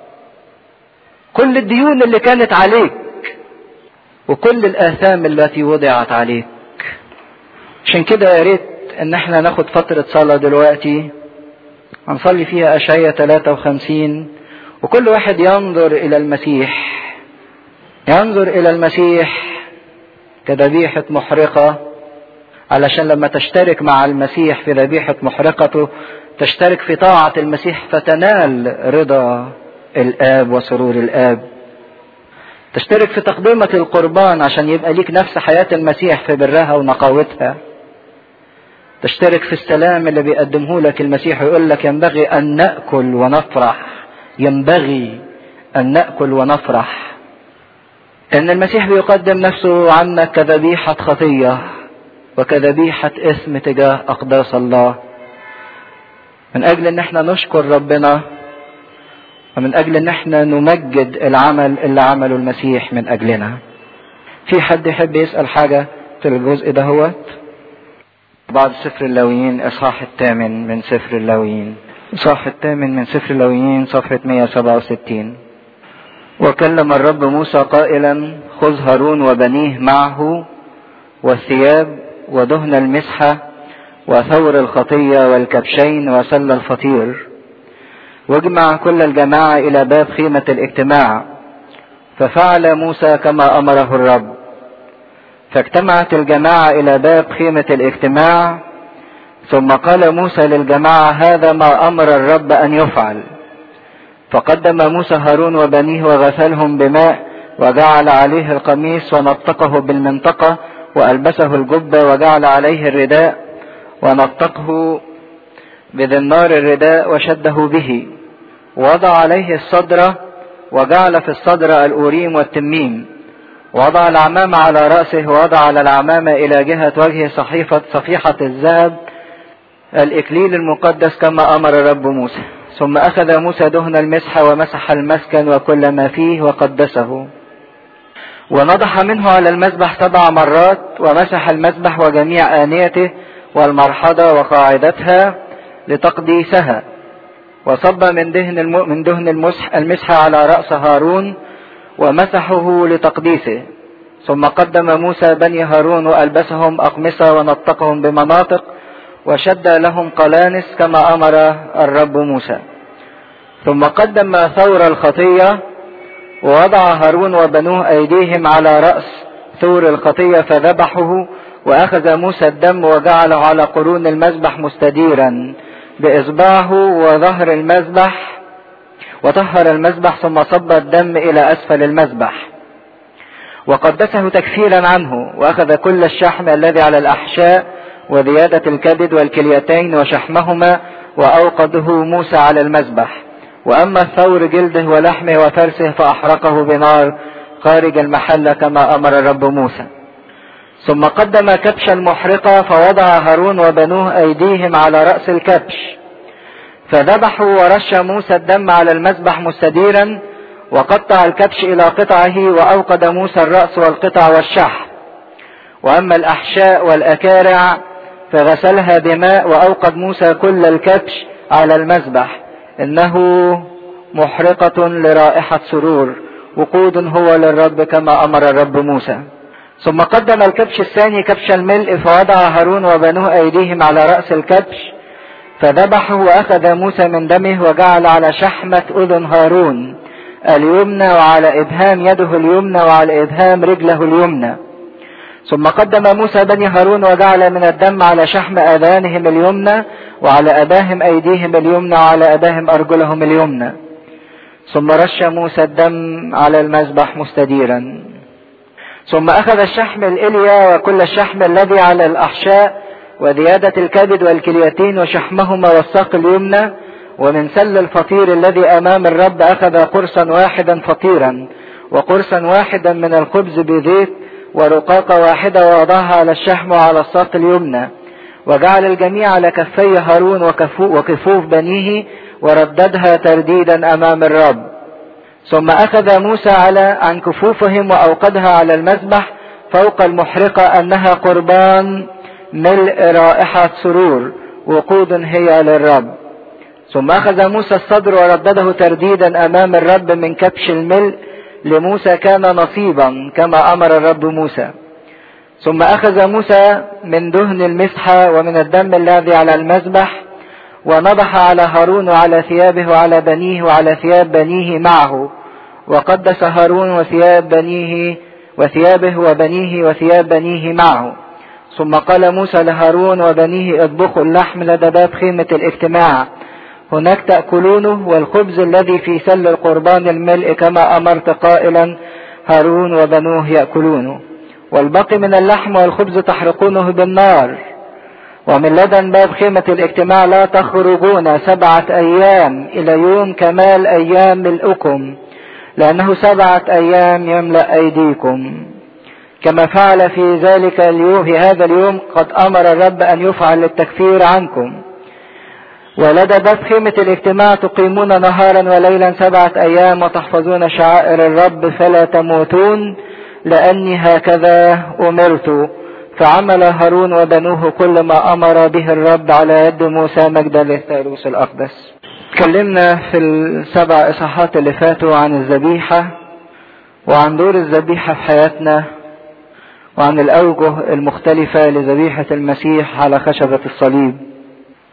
كل الديون اللي كانت عليك وكل الآثام التي وضعت عليك عشان كده يا ريت ان احنا ناخد فترة صلاة دلوقتي هنصلي فيها اشعية 53 وكل واحد ينظر الى المسيح ينظر الى المسيح كذبيحة محرقة علشان لما تشترك مع المسيح في ذبيحة محرقته تشترك في طاعة المسيح فتنال رضا الآب وسرور الآب تشترك في تقدمة القربان عشان يبقى ليك نفس حياة المسيح في برها ونقاوتها تشترك في السلام اللي بيقدمه لك المسيح ويقول لك ينبغي أن نأكل ونفرح ينبغي أن نأكل ونفرح إن المسيح بيقدم نفسه عنك كذبيحة خطية وكذبيحة اسم تجاه أقداس الله من أجل إن احنا نشكر ربنا ومن أجل إن احنا نمجد العمل اللي عمله المسيح من أجلنا في حد يحب يسأل حاجة في الجزء ده هو بعد سفر اللاويين إصحاح الثامن من سفر اللاويين إصحاح الثامن من سفر اللاويين صفحة 167 وكلم الرب موسى قائلا خذ هارون وبنيه معه والثياب ودهن المسحة وثور الخطية والكبشين وسل الفطير واجمع كل الجماعة إلى باب خيمة الاجتماع ففعل موسى كما امره الرب فاجتمعت الجماعة الى باب خيمة الاجتماع ثم قال موسى للجماعة هذا ما امر الرب ان يفعل فقدم موسى هارون وبنيه وغسلهم بماء وجعل عليه القميص ونطقه بالمنطقة والبسه الجبة وجعل عليه الرداء ونطقه بذنار الرداء وشده به وضع عليه الصدر وجعل في الصدر الأوريم والتميم وضع العمامة على رأسه ووضع على العمامة إلى جهة وجهه صحيفة صفيحة الذهب الإكليل المقدس كما أمر الرب موسى ثم أخذ موسى دهن المسح ومسح المسكن وكل ما فيه وقدسه ونضح منه على المذبح سبع مرات ومسح المذبح وجميع آنيته والمرحضة وقاعدتها لتقديسها وصب من دهن الم... من دهن المسح المسح على رأس هارون ومسحه لتقديسه ثم قدم موسى بني هارون وألبسهم أقمصة ونطقهم بمناطق وشد لهم قلانس كما أمر الرب موسى ثم قدم ثور الخطية ووضع هارون وبنوه أيديهم على رأس ثور الخطية فذبحه وأخذ موسى الدم وجعله على قرون المذبح مستديرا بإصبعه وظهر المذبح وطهر المذبح ثم صب الدم إلى أسفل المذبح وقدسه تكفيرا عنه وأخذ كل الشحم الذي على الأحشاء وزيادة الكبد والكليتين وشحمهما وأوقده موسى على المذبح وأما الثور جلده ولحمه وفرسه فأحرقه بنار خارج المحلة كما أمر الرب موسى ثم قدم كبش المحرقة فوضع هارون وبنوه أيديهم على رأس الكبش فذبحوا ورش موسى الدم على المذبح مستديرا وقطع الكبش إلى قطعه وأوقد موسى الرأس والقطع والشح وأما الأحشاء والأكارع فغسلها بماء وأوقد موسى كل الكبش على المذبح إنه محرقة لرائحة سرور وقود هو للرب كما أمر الرب موسى ثم قدم الكبش الثاني كبش الملء فوضع هارون وبنوه أيديهم على رأس الكبش فذبحه وأخذ موسى من دمه وجعل على شحمة أذن هارون اليمنى وعلى إبهام يده اليمنى وعلى إبهام رجله اليمنى ثم قدم موسى بني هارون وجعل من الدم على شحم آذانهم اليمنى وعلى أباهم أيديهم اليمنى وعلى أباهم أرجلهم اليمنى ثم رش موسى الدم على المذبح مستديرا ثم أخذ الشحم الإليا وكل الشحم الذي على الأحشاء وزيادة الكبد والكليتين وشحمهما والساق اليمنى ومن سل الفطير الذي أمام الرب أخذ قرصا واحدا فطيرا وقرصا واحدا من الخبز بزيت ورقاقة واحدة ووضعها على الشحم وعلى الساق اليمنى وجعل الجميع على كفي هارون وكفوف بنيه ورددها ترديدا أمام الرب ثم أخذ موسى على عن كفوفهم وأوقدها على المذبح فوق المحرقة أنها قربان ملء رائحة سرور وقود هي للرب ثم أخذ موسى الصدر وردده ترديدا أمام الرب من كبش الملء لموسى كان نصيبا كما أمر الرب موسى ثم أخذ موسى من دهن المسحة ومن الدم الذي على المذبح ونضح على هارون وعلى ثيابه وعلى بنيه وعلى ثياب بنيه معه وقدس هارون وثياب بنيه وثيابه وبنيه وثياب بنيه معه ثم قال موسى لهارون وبنيه اطبخوا اللحم لدى باب خيمة الاجتماع هناك تأكلونه والخبز الذي في سل القربان الملء كما أمرت قائلا هارون وبنوه يأكلونه والبقي من اللحم والخبز تحرقونه بالنار ومن لدن باب خيمة الاجتماع لا تخرجون سبعة أيام إلى يوم كمال أيام ملئكم لأنه سبعة أيام يملأ أيديكم كما فعل في ذلك اليوم في هذا اليوم قد أمر الرب أن يفعل للتكفير عنكم ولدى باب خيمة الاجتماع تقيمون نهارا وليلا سبعة أيام وتحفظون شعائر الرب فلا تموتون لأني هكذا أمرت فعمل هارون وبنوه كل ما أمر به الرب على يد موسى مجدا للثالوث الأقدس اتكلمنا في السبع إصحاحات اللي فاتوا عن الذبيحة وعن دور الذبيحة في حياتنا وعن الأوجه المختلفة لذبيحة المسيح على خشبة الصليب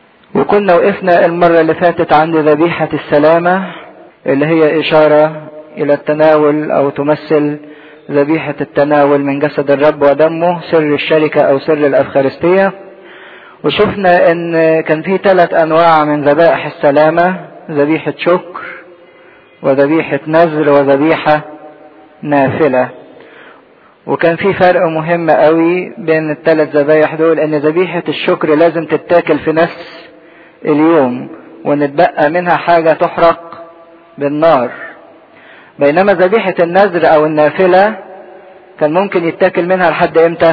وكنا وقفنا المرة اللي فاتت عند ذبيحة السلامة اللي هي إشارة إلى التناول أو تمثل ذبيحة التناول من جسد الرب ودمه سر الشركة أو سر الأفخارستية وشفنا ان كان في ثلاث انواع من ذبائح السلامة ذبيحة شكر وذبيحة نذر وذبيحة نافلة وكان في فرق مهم قوي بين الثلاث ذبايح دول ان ذبيحة الشكر لازم تتاكل في نفس اليوم ونتبقى منها حاجة تحرق بالنار بينما ذبيحة النذر او النافلة كان ممكن يتاكل منها لحد امتى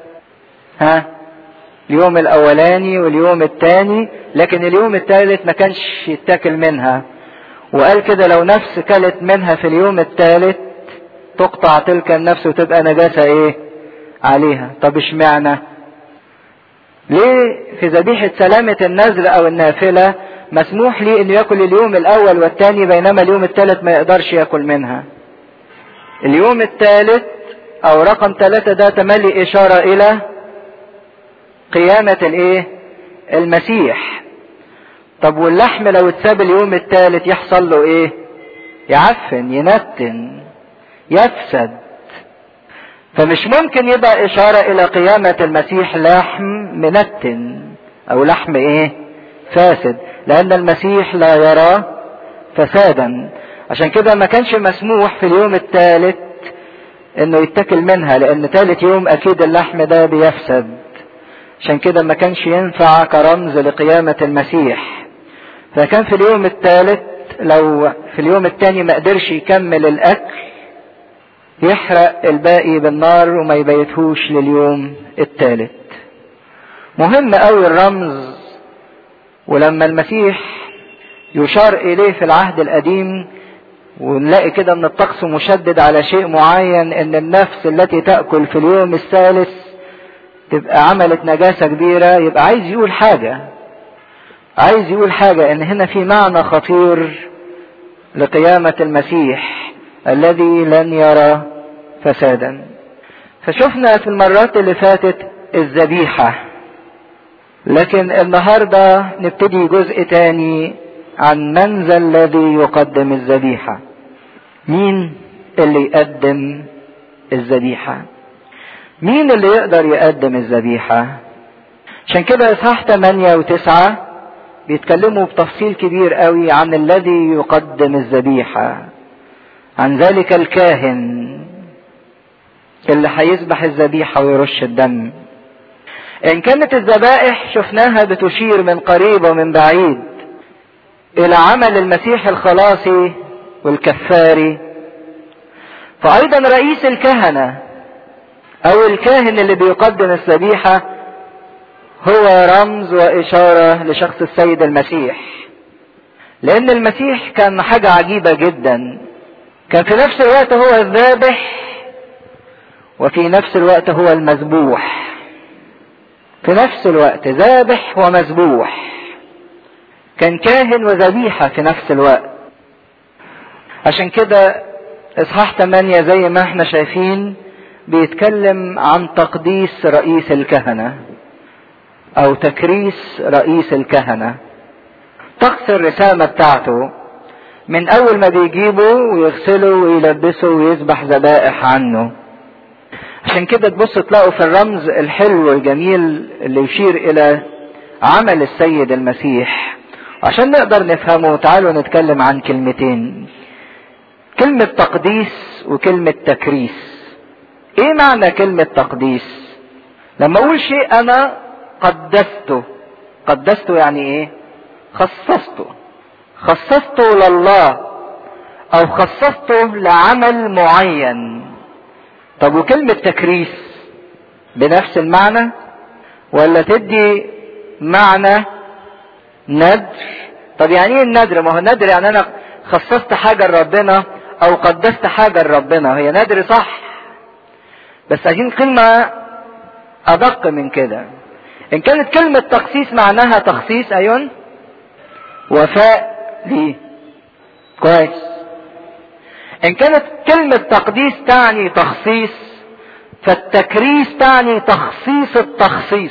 ها اليوم الاولاني واليوم الثاني لكن اليوم الثالث ما كانش يتاكل منها وقال كده لو نفس كلت منها في اليوم الثالث تقطع تلك النفس وتبقى نجاسة ايه عليها طب اشمعنى ليه في ذبيحة سلامة النذر او النافلة مسموح ليه انه ياكل اليوم الاول والثاني بينما اليوم الثالث ما يقدرش ياكل منها اليوم الثالث او رقم ثلاثة ده تملي اشارة الى قيامة الايه المسيح طب واللحم لو اتساب اليوم الثالث يحصل له ايه يعفن ينتن يفسد فمش ممكن يبقى اشارة الى قيامة المسيح لحم منتن او لحم ايه فاسد لان المسيح لا يرى فسادا عشان كده ما كانش مسموح في اليوم الثالث انه يتكل منها لان ثالث يوم اكيد اللحم ده بيفسد عشان كده ما كانش ينفع كرمز لقيامة المسيح فكان في اليوم الثالث لو في اليوم الثاني ما قدرش يكمل الاكل يحرق الباقي بالنار وما يبيتهوش لليوم الثالث مهم قوي الرمز ولما المسيح يشار اليه في العهد القديم ونلاقي كده ان الطقس مشدد على شيء معين ان النفس التي تاكل في اليوم الثالث تبقى عملت نجاسه كبيره يبقى عايز يقول حاجه عايز يقول حاجه ان هنا في معنى خطير لقيامه المسيح الذي لن يرى فسادا فشفنا في المرات اللي فاتت الذبيحة لكن النهاردة نبتدي جزء تاني عن من ذا الذي يقدم الذبيحة مين اللي يقدم الذبيحة مين اللي يقدر يقدم الذبيحة عشان كده اصحاح 8 و9 بيتكلموا بتفصيل كبير قوي عن الذي يقدم الذبيحه عن ذلك الكاهن اللي هيذبح الذبيحة ويرش الدم إن كانت الذبائح شفناها بتشير من قريب ومن بعيد إلى عمل المسيح الخلاصي والكفاري فأيضا رئيس الكهنة أو الكاهن اللي بيقدم الذبيحة هو رمز وإشارة لشخص السيد المسيح لأن المسيح كان حاجة عجيبة جدا كان في نفس الوقت هو الذابح وفي نفس الوقت هو المذبوح في نفس الوقت ذابح ومذبوح كان كاهن وذبيحة في نفس الوقت عشان كده اصحاح 8 زي ما احنا شايفين بيتكلم عن تقديس رئيس الكهنة او تكريس رئيس الكهنة طقس الرسامة بتاعته من اول ما بيجيبه ويغسله ويلبسه ويذبح ذبائح عنه عشان كده تبص تلاقوا في الرمز الحلو الجميل اللي يشير الى عمل السيد المسيح عشان نقدر نفهمه تعالوا نتكلم عن كلمتين كلمة تقديس وكلمة تكريس ايه معنى كلمة تقديس لما اقول شيء انا قدسته قدسته يعني ايه خصصته خصصته لله او خصصته لعمل معين طب وكلمة تكريس بنفس المعنى ولا تدي معنى ندر طب يعني ايه الندر ما هو ندر يعني انا خصصت حاجة لربنا او قدست حاجة لربنا هي ندر صح بس عايزين كلمة ادق من كده ان كانت كلمة تخصيص معناها تخصيص ايون وفاء ليه كويس ان كانت كلمة تقديس تعني تخصيص فالتكريس تعني تخصيص التخصيص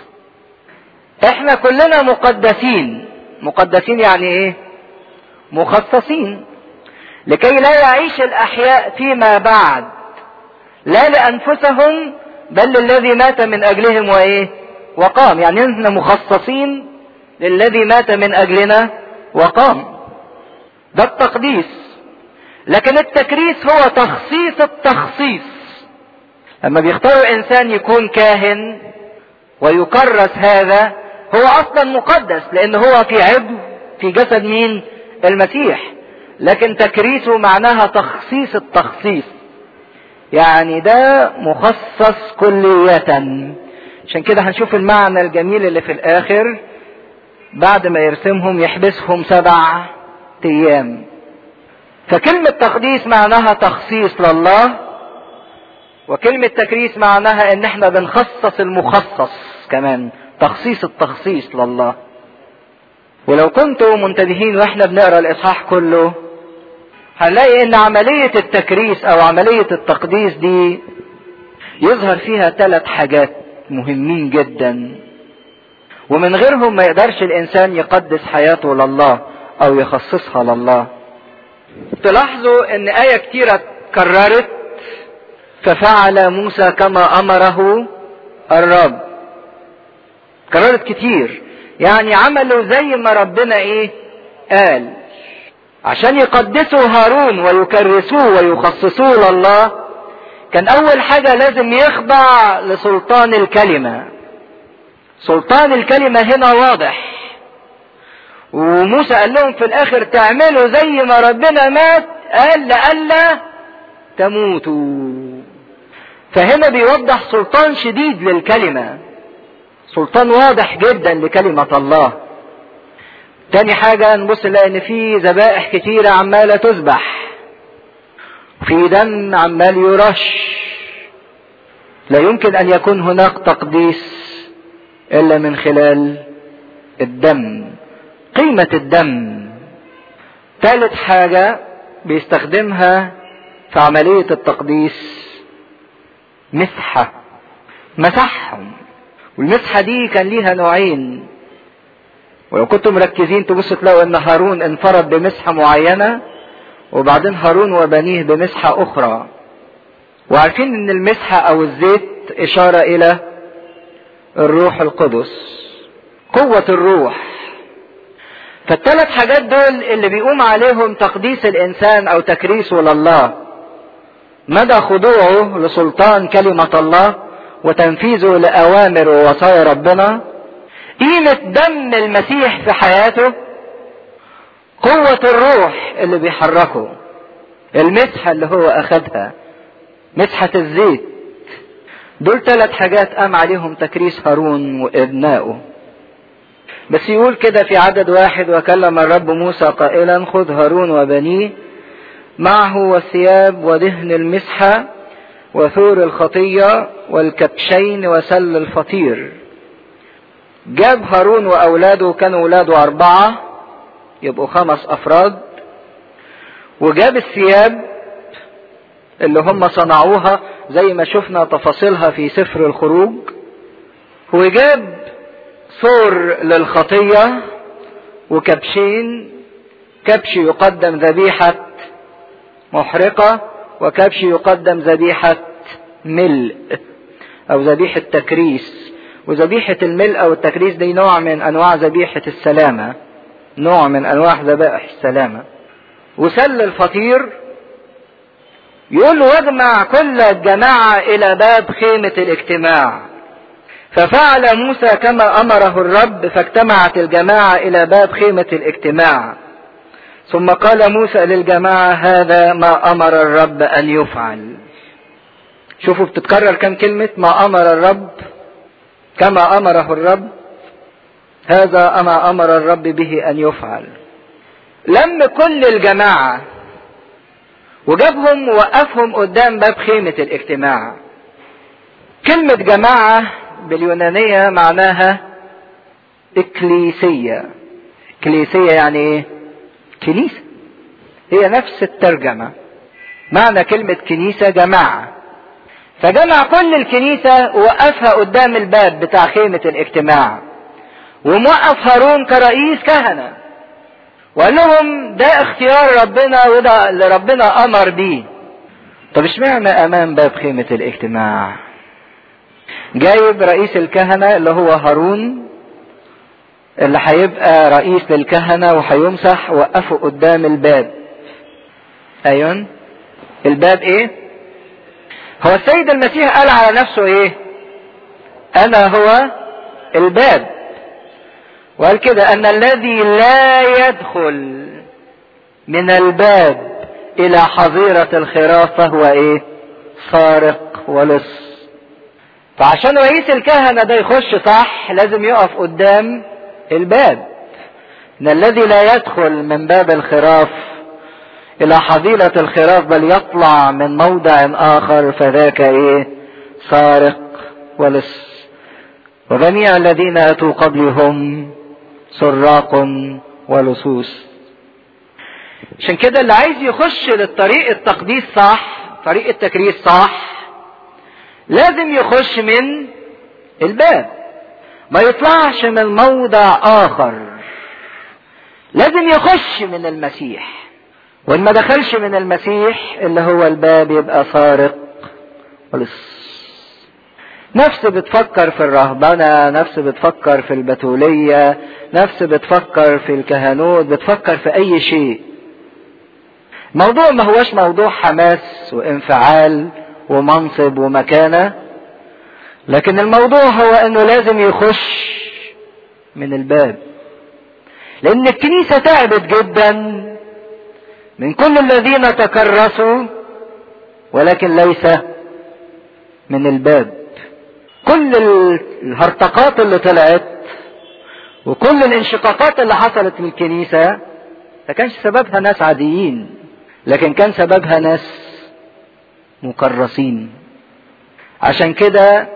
احنا كلنا مقدسين مقدسين يعني ايه مخصصين لكي لا يعيش الأحياء فيما بعد لا لأنفسهم بل للذي مات من أجلهم وإيه وقام يعني احنا مخصصين للذي مات من أجلنا وقام ده التقديس لكن التكريس هو تخصيص التخصيص لما بيختاروا انسان يكون كاهن ويكرس هذا هو اصلا مقدس لان هو في عضو في جسد مين المسيح لكن تكريسه معناها تخصيص التخصيص يعني ده مخصص كلية عشان كده هنشوف المعنى الجميل اللي في الاخر بعد ما يرسمهم يحبسهم سبع ايام فكلمة تقديس معناها تخصيص لله وكلمة تكريس معناها ان احنا بنخصص المخصص كمان تخصيص التخصيص لله ولو كنتوا منتبهين واحنا بنقرا الاصحاح كله هنلاقي ان عملية التكريس او عملية التقديس دي يظهر فيها ثلاث حاجات مهمين جدا ومن غيرهم ما يقدرش الانسان يقدس حياته لله او يخصصها لله تلاحظوا ان آية كتيرة اتكررت ففعل موسى كما امره الرب كررت كتير يعني عملوا زي ما ربنا ايه قال عشان يقدسوا هارون ويكرسوه ويخصصوه لله كان اول حاجة لازم يخضع لسلطان الكلمة سلطان الكلمة هنا واضح وموسى قال لهم في الاخر تعملوا زي ما ربنا مات قال لألا تموتوا فهنا بيوضح سلطان شديد للكلمة سلطان واضح جدا لكلمة الله تاني حاجة نبص نلاقي ان في ذبائح كتيرة عمالة تذبح في دم عمال يرش لا يمكن ان يكون هناك تقديس الا من خلال الدم قيمة الدم ثالث حاجة بيستخدمها في عملية التقديس مسحة مسحهم والمسحة دي كان ليها نوعين ولو كنتم مركزين تبصوا تلاقوا ان هارون انفرد بمسحة معينة وبعدين هارون وبنيه بمسحة اخرى وعارفين ان المسحة او الزيت اشارة الى الروح القدس قوة الروح فالثلاث حاجات دول اللي بيقوم عليهم تقديس الانسان او تكريسه لله مدى خضوعه لسلطان كلمة الله وتنفيذه لأوامر ووصايا ربنا قيمة دم المسيح في حياته قوة الروح اللي بيحركه المسحة اللي هو أخدها مسحة الزيت دول ثلاث حاجات قام عليهم تكريس هارون وابنائه بس يقول كده في عدد واحد وكلم الرب موسى قائلا خذ هارون وبنيه معه والثياب ودهن المسحة وثور الخطية والكبشين وسل الفطير جاب هارون وأولاده كانوا أولاده أربعة يبقوا خمس أفراد وجاب الثياب اللي هم صنعوها زي ما شفنا تفاصيلها في سفر الخروج وجاب ثور للخطية وكبشين كبش يقدم ذبيحة محرقة وكبش يقدم ذبيحة ملء أو ذبيحة تكريس وذبيحة الملء أو التكريس دي نوع من أنواع ذبيحة السلامة نوع من أنواع ذبائح السلامة وسل الفطير يقول له واجمع كل الجماعة إلى باب خيمة الاجتماع ففعل موسى كما أمره الرب فاجتمعت الجماعة إلى باب خيمة الاجتماع ثم قال موسى للجماعة هذا ما أمر الرب أن يفعل شوفوا بتتكرر كم كلمة ما أمر الرب كما أمره الرب هذا ما أمر الرب به أن يفعل لم كل الجماعة وجابهم ووقفهم قدام باب خيمة الاجتماع كلمة جماعة باليونانية معناها إكليسية إكليسية يعني إيه؟ كنيسة هي نفس الترجمة معنى كلمة كنيسة جماعة فجمع كل الكنيسة ووقفها قدام الباب بتاع خيمة الاجتماع وموقف هارون كرئيس كهنة وقال لهم ده اختيار ربنا وده اللي ربنا امر بيه طب اشمعنى امام باب خيمة الاجتماع جايب رئيس الكهنة اللي هو هارون اللي هيبقى رئيس للكهنة وهيمسح وقفه قدام الباب ايون الباب ايه هو السيد المسيح قال على نفسه ايه انا هو الباب وقال كده ان الذي لا يدخل من الباب الى حظيرة الخراف فهو ايه سارق ولص فعشان رئيس الكهنة ده يخش صح لازم يقف قدام الباب ان الذي لا يدخل من باب الخراف الى حظيرة الخراف بل يطلع من موضع اخر فذاك ايه سارق ولص وجميع الذين اتوا قبلهم سراق ولصوص عشان كده اللي عايز يخش للطريق التقديس صح طريق التكريس صح لازم يخش من الباب ما يطلعش من موضع اخر لازم يخش من المسيح وان ما دخلش من المسيح اللي هو الباب يبقى سارق ولص نفس بتفكر في الرهبنة نفس بتفكر في البتولية نفس بتفكر في الكهنوت بتفكر في اي شيء موضوع ما هوش موضوع حماس وانفعال ومنصب ومكانة لكن الموضوع هو انه لازم يخش من الباب لان الكنيسة تعبت جدا من كل الذين تكرسوا ولكن ليس من الباب كل الهرطقات اللي طلعت وكل الانشقاقات اللي حصلت في الكنيسة ما كانش سببها ناس عاديين لكن كان سببها ناس مكرسين عشان كده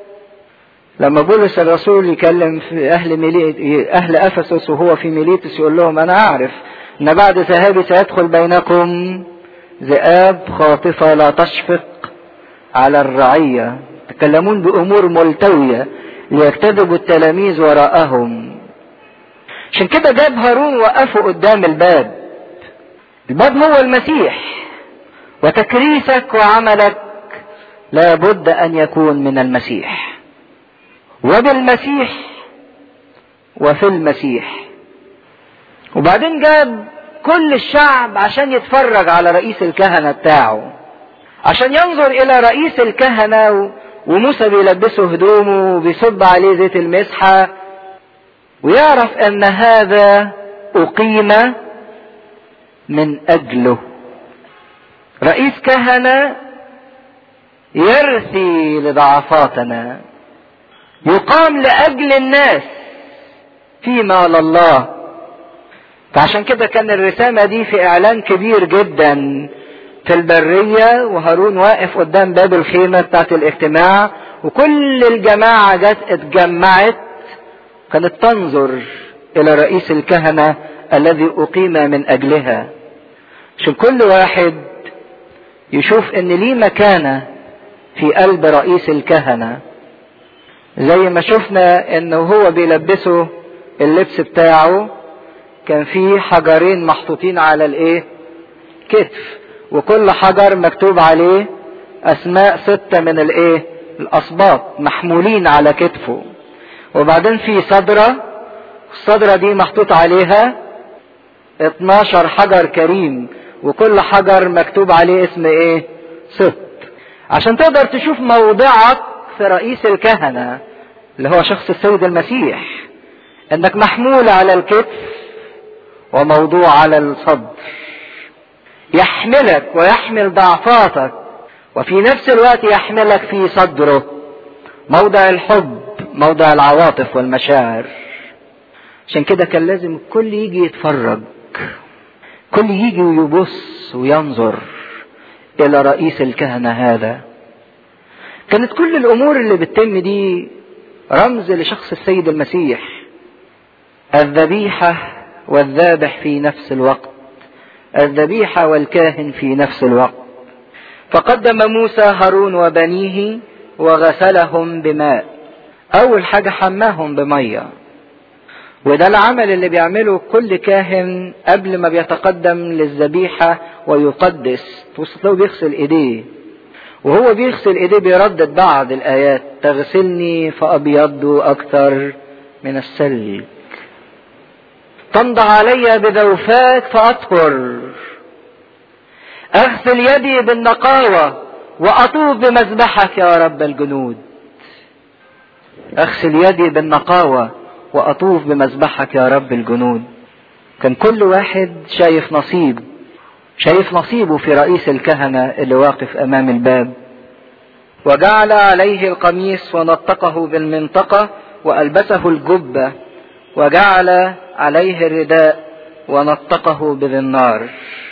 لما بولس الرسول يكلم في اهل ميليت اهل افسس وهو في ميليتس يقول لهم انا اعرف ان بعد ذهابي سيدخل بينكم ذئاب خاطفه لا تشفق على الرعيه يتكلمون بامور ملتويه ليكتذبوا التلاميذ وراءهم عشان كده جاب هارون وقفه قدام الباب الباب هو المسيح وتكريسك وعملك لابد ان يكون من المسيح وبالمسيح وفي المسيح وبعدين جاب كل الشعب عشان يتفرج على رئيس الكهنه بتاعه عشان ينظر الى رئيس الكهنه وموسى بيلبسه هدومه وبيصب عليه زيت المسحه ويعرف ان هذا اقيم من اجله رئيس كهنه يرثي لضعفاتنا يقام لاجل الناس فيما لله فعشان كده كان الرسامه دي في اعلان كبير جدا في البريه وهارون واقف قدام باب الخيمه بتاعت الاجتماع وكل الجماعه جت اتجمعت كانت تنظر الى رئيس الكهنه الذي اقيم من اجلها عشان كل واحد يشوف ان ليه مكانه في قلب رئيس الكهنه زي ما شفنا انه هو بيلبسه اللبس بتاعه كان في حجرين محطوطين على الايه كتف وكل حجر مكتوب عليه اسماء ستة من الايه الاسباط محمولين على كتفه وبعدين في صدرة الصدرة دي محطوط عليها 12 حجر كريم وكل حجر مكتوب عليه اسم ايه ست عشان تقدر تشوف موضعك في رئيس الكهنة اللي هو شخص السيد المسيح انك محمول على الكتف وموضوع على الصدر يحملك ويحمل ضعفاتك وفي نفس الوقت يحملك في صدره موضع الحب موضع العواطف والمشاعر عشان كده كان لازم الكل يجي يتفرج كل يجي ويبص وينظر الى رئيس الكهنه هذا كانت كل الامور اللي بتتم دي رمز لشخص السيد المسيح الذبيحه والذابح في نفس الوقت الذبيحه والكاهن في نفس الوقت فقدم موسى هارون وبنيه وغسلهم بماء اول حاجه حماهم بميه وده العمل اللي بيعمله كل كاهن قبل ما بيتقدم للذبيحة ويقدس تلاقيه بيغسل ايديه وهو بيغسل ايديه بيردد بعض الايات تغسلني فابيض اكثر من الثلج تمضى علي بذوفاك فاطهر اغسل يدي بالنقاوة واطوف بمذبحك يا رب الجنود اغسل يدي بالنقاوة واطوف بمذبحك يا رب الجنود كان كل واحد شايف نصيب شايف نصيبه في رئيس الكهنة اللي واقف امام الباب وجعل عليه القميص ونطقه بالمنطقة والبسه الجبة وجعل عليه الرداء ونطقه بالنار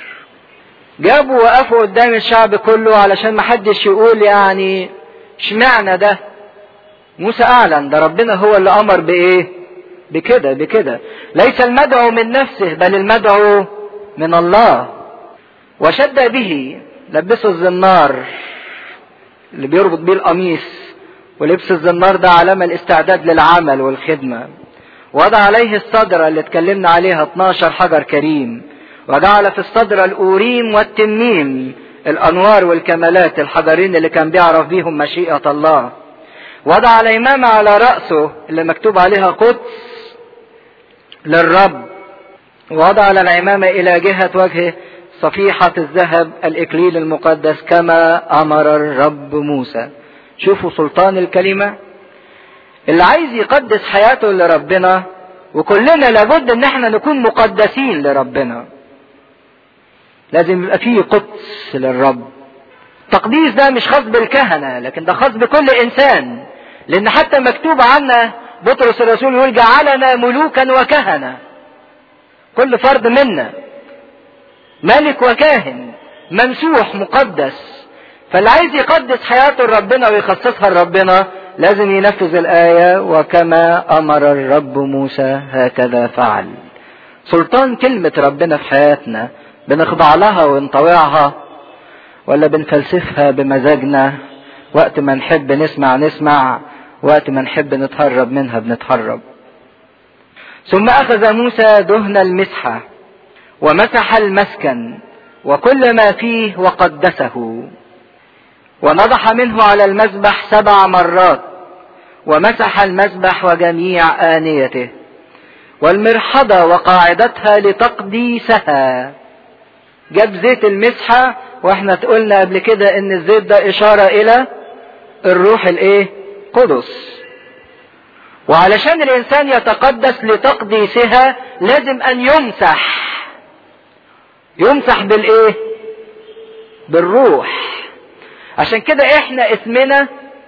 جابوا وقفوا قدام الشعب كله علشان محدش يقول يعني اشمعنى ده موسى اعلن ده ربنا هو اللي امر بايه بكده بكده ليس المدعو من نفسه بل المدعو من الله وشد به لبسه الزنار اللي بيربط بيه القميص ولبس الزنار ده علامة الاستعداد للعمل والخدمة وضع عليه الصدرة اللي اتكلمنا عليها 12 حجر كريم وجعل في الصدرة الأوريم والتميم الأنوار والكمالات الحجرين اللي كان بيعرف بيهم مشيئة الله وضع الإمامة على رأسه اللي مكتوب عليها قدس للرب ووضع على العمامة إلى جهة وجهه صفيحة الذهب الإكليل المقدس كما أمر الرب موسى شوفوا سلطان الكلمة اللي عايز يقدس حياته لربنا وكلنا لابد ان احنا نكون مقدسين لربنا لازم يبقى فيه قدس للرب التقديس ده مش خاص بالكهنة لكن ده خاص بكل انسان لان حتى مكتوب عنا بطرس الرسول يقول جعلنا ملوكا وكهنة كل فرد منا ملك وكاهن ممسوح مقدس فاللي عايز يقدس حياته لربنا ويخصصها لربنا لازم ينفذ الآية وكما أمر الرب موسى هكذا فعل سلطان كلمة ربنا في حياتنا بنخضع لها ونطوعها ولا بنفلسفها بمزاجنا وقت ما نحب نسمع نسمع وقت ما نحب نتهرب منها بنتهرب ثم أخذ موسى دهن المسحة ومسح المسكن وكل ما فيه وقدسه ونضح منه على المذبح سبع مرات ومسح المذبح وجميع آنيته والمرحضة وقاعدتها لتقديسها جاب زيت المسحة واحنا تقولنا قبل كده ان الزيت ده اشارة الى الروح الايه قدس وعلشان الانسان يتقدس لتقديسها لازم ان يمسح يمسح بالايه بالروح عشان كده احنا اسمنا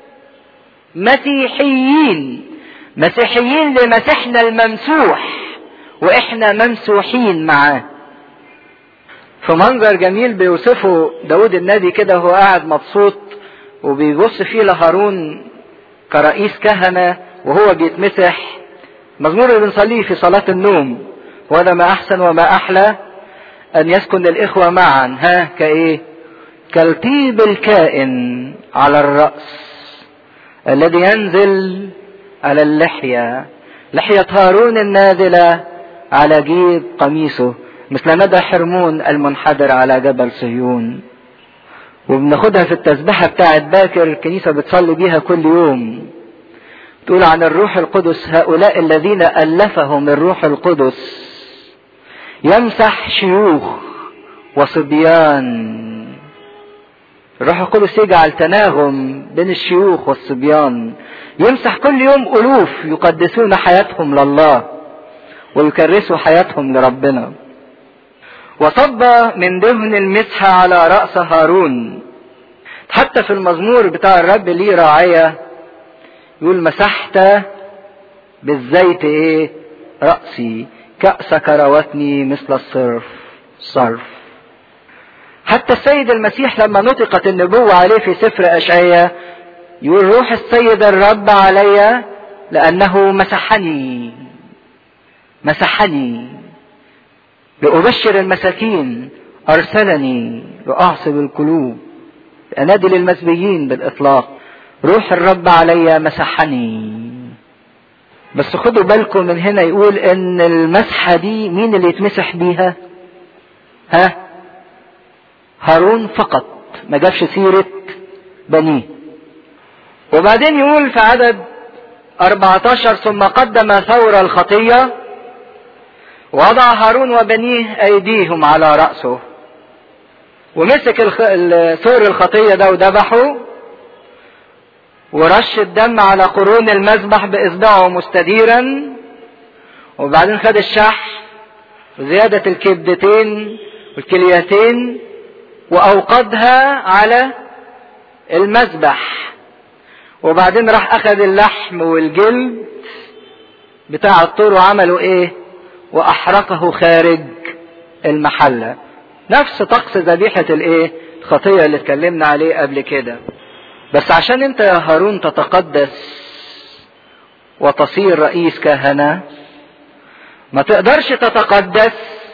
مسيحيين مسيحيين لمسيحنا الممسوح واحنا ممسوحين معاه في منظر جميل بيوصفه داود النبي كده وهو قاعد مبسوط وبيبص فيه لهارون كرئيس كهنة وهو بيتمسح مزمور اللي بنصليه في صلاة النوم وهذا ما أحسن وما أحلى أن يسكن الإخوة معا ها كإيه كالطيب الكائن على الرأس الذي ينزل على اللحية لحية هارون النازلة على جيب قميصه مثل ندى حرمون المنحدر على جبل صهيون وبناخدها في التسبحة بتاعت باكر الكنيسة بتصلي بيها كل يوم تقول عن الروح القدس هؤلاء الذين ألفهم الروح القدس يمسح شيوخ وصبيان الروح القدس يجعل تناغم بين الشيوخ والصبيان يمسح كل يوم ألوف يقدسون حياتهم لله ويكرسوا حياتهم لربنا وصب من دهن المسحة على رأس هارون حتى في المزمور بتاع الرب ليه راعية يقول مسحت بالزيت ايه رأسي كأسك روتني مثل الصرف صرف حتى السيد المسيح لما نطقت النبوة عليه في سفر أشعية يقول روح السيد الرب علي لأنه مسحني مسحني لأبشر المساكين أرسلني لأعصب القلوب أنادي للمسبيين بالإطلاق روح الرب علي مسحني بس خدوا بالكم من هنا يقول ان المسحة دي مين اللي يتمسح بيها ها هارون فقط ما جابش سيرة بنيه وبعدين يقول في عدد 14 ثم قدم ثور الخطية وضع هارون وبنيه ايديهم على رأسه ومسك الخ... ثور الخطية ده وذبحه ورش الدم على قرون المذبح بإصبعه مستديرا وبعدين خد الشح وزيادة الكبدتين والكليتين وأوقدها على المذبح وبعدين راح أخذ اللحم والجلد بتاع الطور وعملوا إيه؟ وأحرقه خارج المحلة نفس طقس ذبيحة الإيه؟ الخطية اللي اتكلمنا عليه قبل كده بس عشان انت يا هارون تتقدس وتصير رئيس كهنة ما تقدرش تتقدس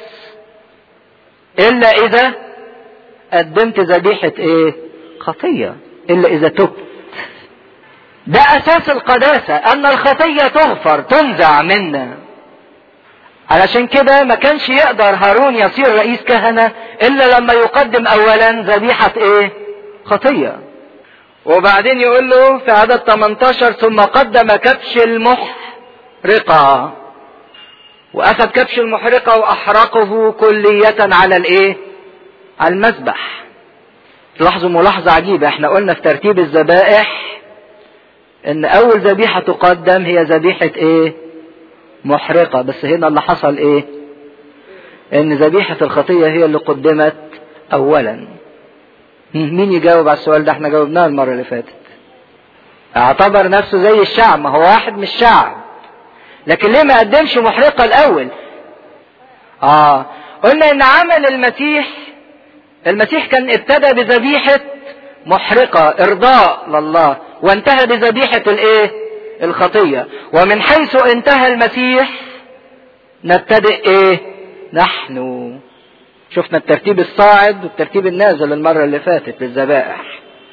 الا اذا قدمت ذبيحة ايه خطية الا اذا تبت ده اساس القداسة ان الخطية تغفر تنزع منا علشان كده ما كانش يقدر هارون يصير رئيس كهنة الا لما يقدم اولا ذبيحة ايه خطيه وبعدين يقول له في عدد 18 ثم قدم كبش المحرقة واخذ كبش المحرقة واحرقه كلية على الايه على المذبح تلاحظوا ملاحظة عجيبة احنا قلنا في ترتيب الذبائح ان اول ذبيحة تقدم هي ذبيحة ايه محرقة بس هنا اللي حصل ايه ان ذبيحة الخطية هي اللي قدمت اولا مين يجاوب على السؤال ده احنا جاوبناه المرة اللي فاتت اعتبر نفسه زي الشعب ما هو واحد من الشعب لكن ليه ما قدمش محرقة الاول اه قلنا ان عمل المسيح المسيح كان ابتدى بذبيحة محرقة ارضاء لله وانتهى بذبيحة الايه الخطية ومن حيث انتهى المسيح نبتدئ ايه نحن شفنا الترتيب الصاعد والترتيب النازل المرة اللي فاتت للذبائح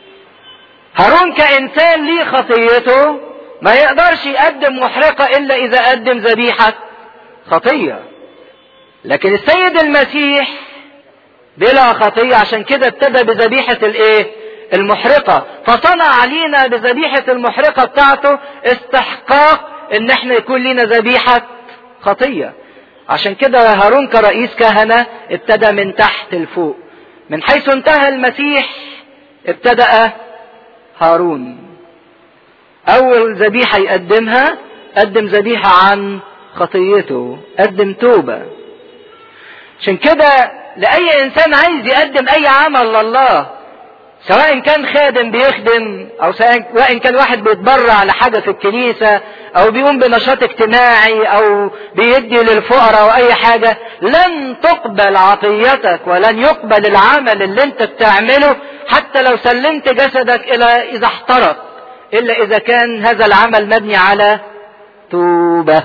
هارون كإنسان ليه خطيته ما يقدرش يقدم محرقة إلا إذا قدم ذبيحة خطية لكن السيد المسيح بلا خطية عشان كده ابتدى بذبيحة الايه المحرقة فصنع علينا بذبيحة المحرقة بتاعته استحقاق ان احنا يكون لنا ذبيحة خطية عشان كده هارون كرئيس كهنة ابتدى من تحت لفوق من حيث انتهى المسيح ابتدأ هارون اول ذبيحة يقدمها قدم ذبيحة عن خطيته قدم توبة عشان كده لأي إنسان عايز يقدم أي عمل لله سواء كان خادم بيخدم أو سواء كان واحد بيتبرع لحاجة في الكنيسة أو بيقوم بنشاط اجتماعي أو بيدي للفقراء أو أي حاجة لن تقبل عطيتك ولن يقبل العمل اللي أنت بتعمله حتى لو سلمت جسدك إلى إذا احترق إلا إذا كان هذا العمل مبني على توبة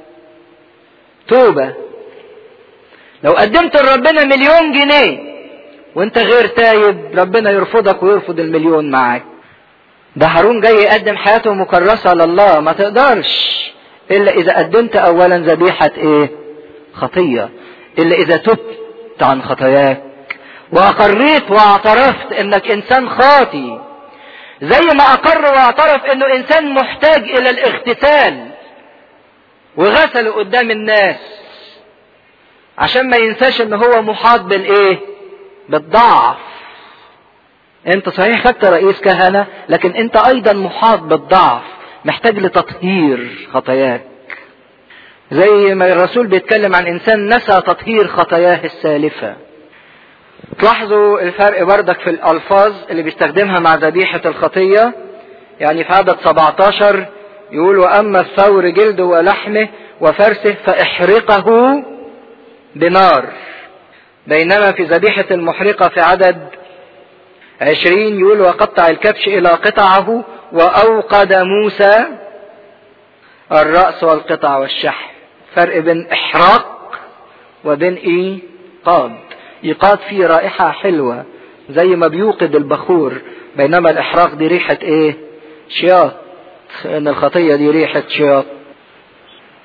توبة لو قدمت لربنا مليون جنيه وانت غير تايب ربنا يرفضك ويرفض المليون معاك ده هارون جاي يقدم حياته مكرسة لله ما تقدرش الا اذا قدمت اولا ذبيحة ايه خطية الا اذا تبت عن خطاياك واقريت واعترفت انك انسان خاطي زي ما اقر واعترف انه انسان محتاج الى الاغتسال وغسله قدام الناس عشان ما ينساش ان هو محاط بالايه بالضعف انت صحيح خدت رئيس كهنة لكن انت ايضا محاط بالضعف محتاج لتطهير خطاياك زي ما الرسول بيتكلم عن انسان نسى تطهير خطاياه السالفة تلاحظوا الفرق بردك في الالفاظ اللي بيستخدمها مع ذبيحة الخطية يعني في عدد 17 يقول واما الثور جلده ولحمه وفرسه فاحرقه بنار بينما في ذبيحة المحرقة في عدد عشرين يقول وقطع الكبش إلى قطعه وأوقد موسى الرأس والقطع والشحم فرق بين إحراق وبين إيقاد إيقاد فيه رائحة حلوة زي ما بيوقد البخور بينما الإحراق دي ريحة إيه شياط إن الخطية دي ريحة شياط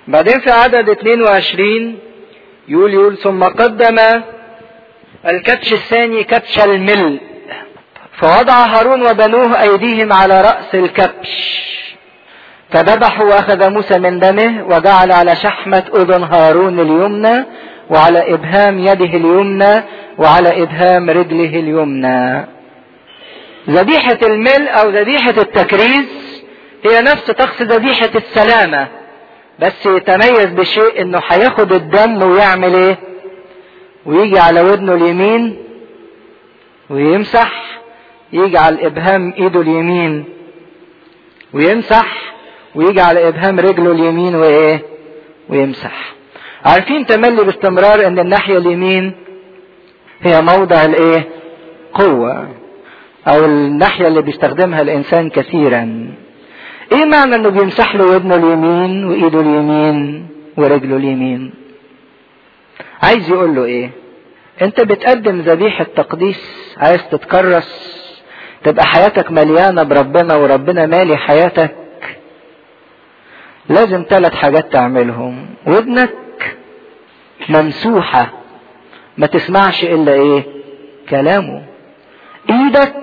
بعدين في عدد 22 يقول يقول ثم قدم الكبش الثاني كبش الملء فوضع هارون وبنوه ايديهم على راس الكبش فذبحوا واخذ موسى من دمه وجعل على شحمه اذن هارون اليمنى وعلى ابهام يده اليمنى وعلى ابهام رجله اليمنى ذبيحه الملء او ذبيحه التكريس هي نفس طقس ذبيحه السلامه بس يتميز بشيء انه هياخد الدم ويعمل ايه ويجي على ودنه اليمين ويمسح يجي على ابهام ايده اليمين ويمسح ويجي على ابهام رجله اليمين وايه ويمسح عارفين تملي باستمرار ان الناحيه اليمين هي موضع الايه قوه او الناحيه اللي بيستخدمها الانسان كثيرا ايه معنى انه بيمسح له ودنه اليمين وايده اليمين ورجله اليمين عايز يقول له ايه انت بتقدم ذبيحة تقديس عايز تتكرس تبقى حياتك مليانة بربنا وربنا مالي حياتك لازم ثلاث حاجات تعملهم ودنك ممسوحة ما تسمعش الا ايه كلامه ايدك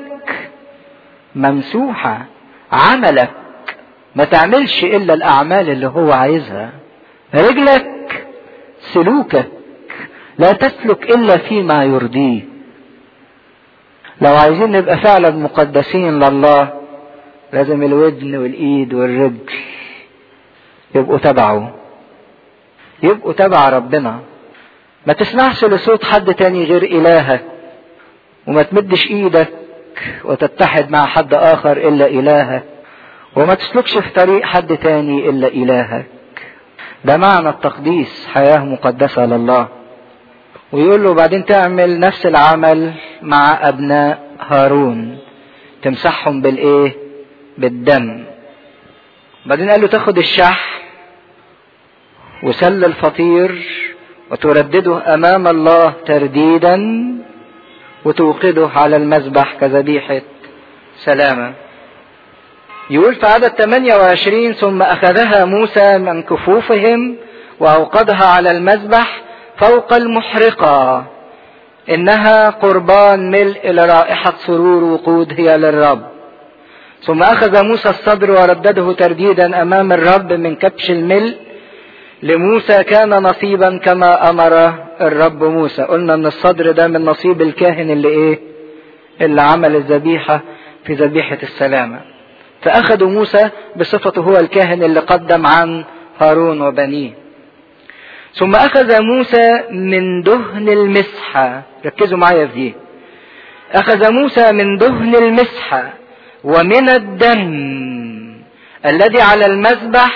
ممسوحة عملك ما تعملش الا الاعمال اللي هو عايزها رجلك سلوكك لا تسلك الا فيما يرضيه لو عايزين نبقى فعلا مقدسين لله لازم الودن والايد والرجل يبقوا تبعه يبقوا تبع ربنا ما تسمعش لصوت حد تاني غير الهك وما تمدش ايدك وتتحد مع حد اخر الا الهك وما تسلكش في طريق حد تاني الا الهك ده معنى التقديس حياة مقدسة لله ويقول له بعدين تعمل نفس العمل مع ابناء هارون تمسحهم بالايه بالدم بعدين قال له تاخد الشح وسل الفطير وتردده امام الله ترديدا وتوقده على المذبح كذبيحة سلامة يقول في عدد 28 ثم أخذها موسى من كفوفهم وأوقدها على المذبح فوق المحرقة إنها قربان ملء لرائحة سرور وقود هي للرب ثم أخذ موسى الصدر وردده ترديدا أمام الرب من كبش الملء لموسى كان نصيبا كما أمر الرب موسى قلنا أن الصدر ده من نصيب الكاهن اللي إيه اللي عمل الذبيحة في ذبيحة السلامة فأخذوا موسى بصفته هو الكاهن اللي قدم عن هارون وبنيه ثم أخذ موسى من دهن المسحة ركزوا معايا في دي أخذ موسى من دهن المسحة ومن الدم الذي على المذبح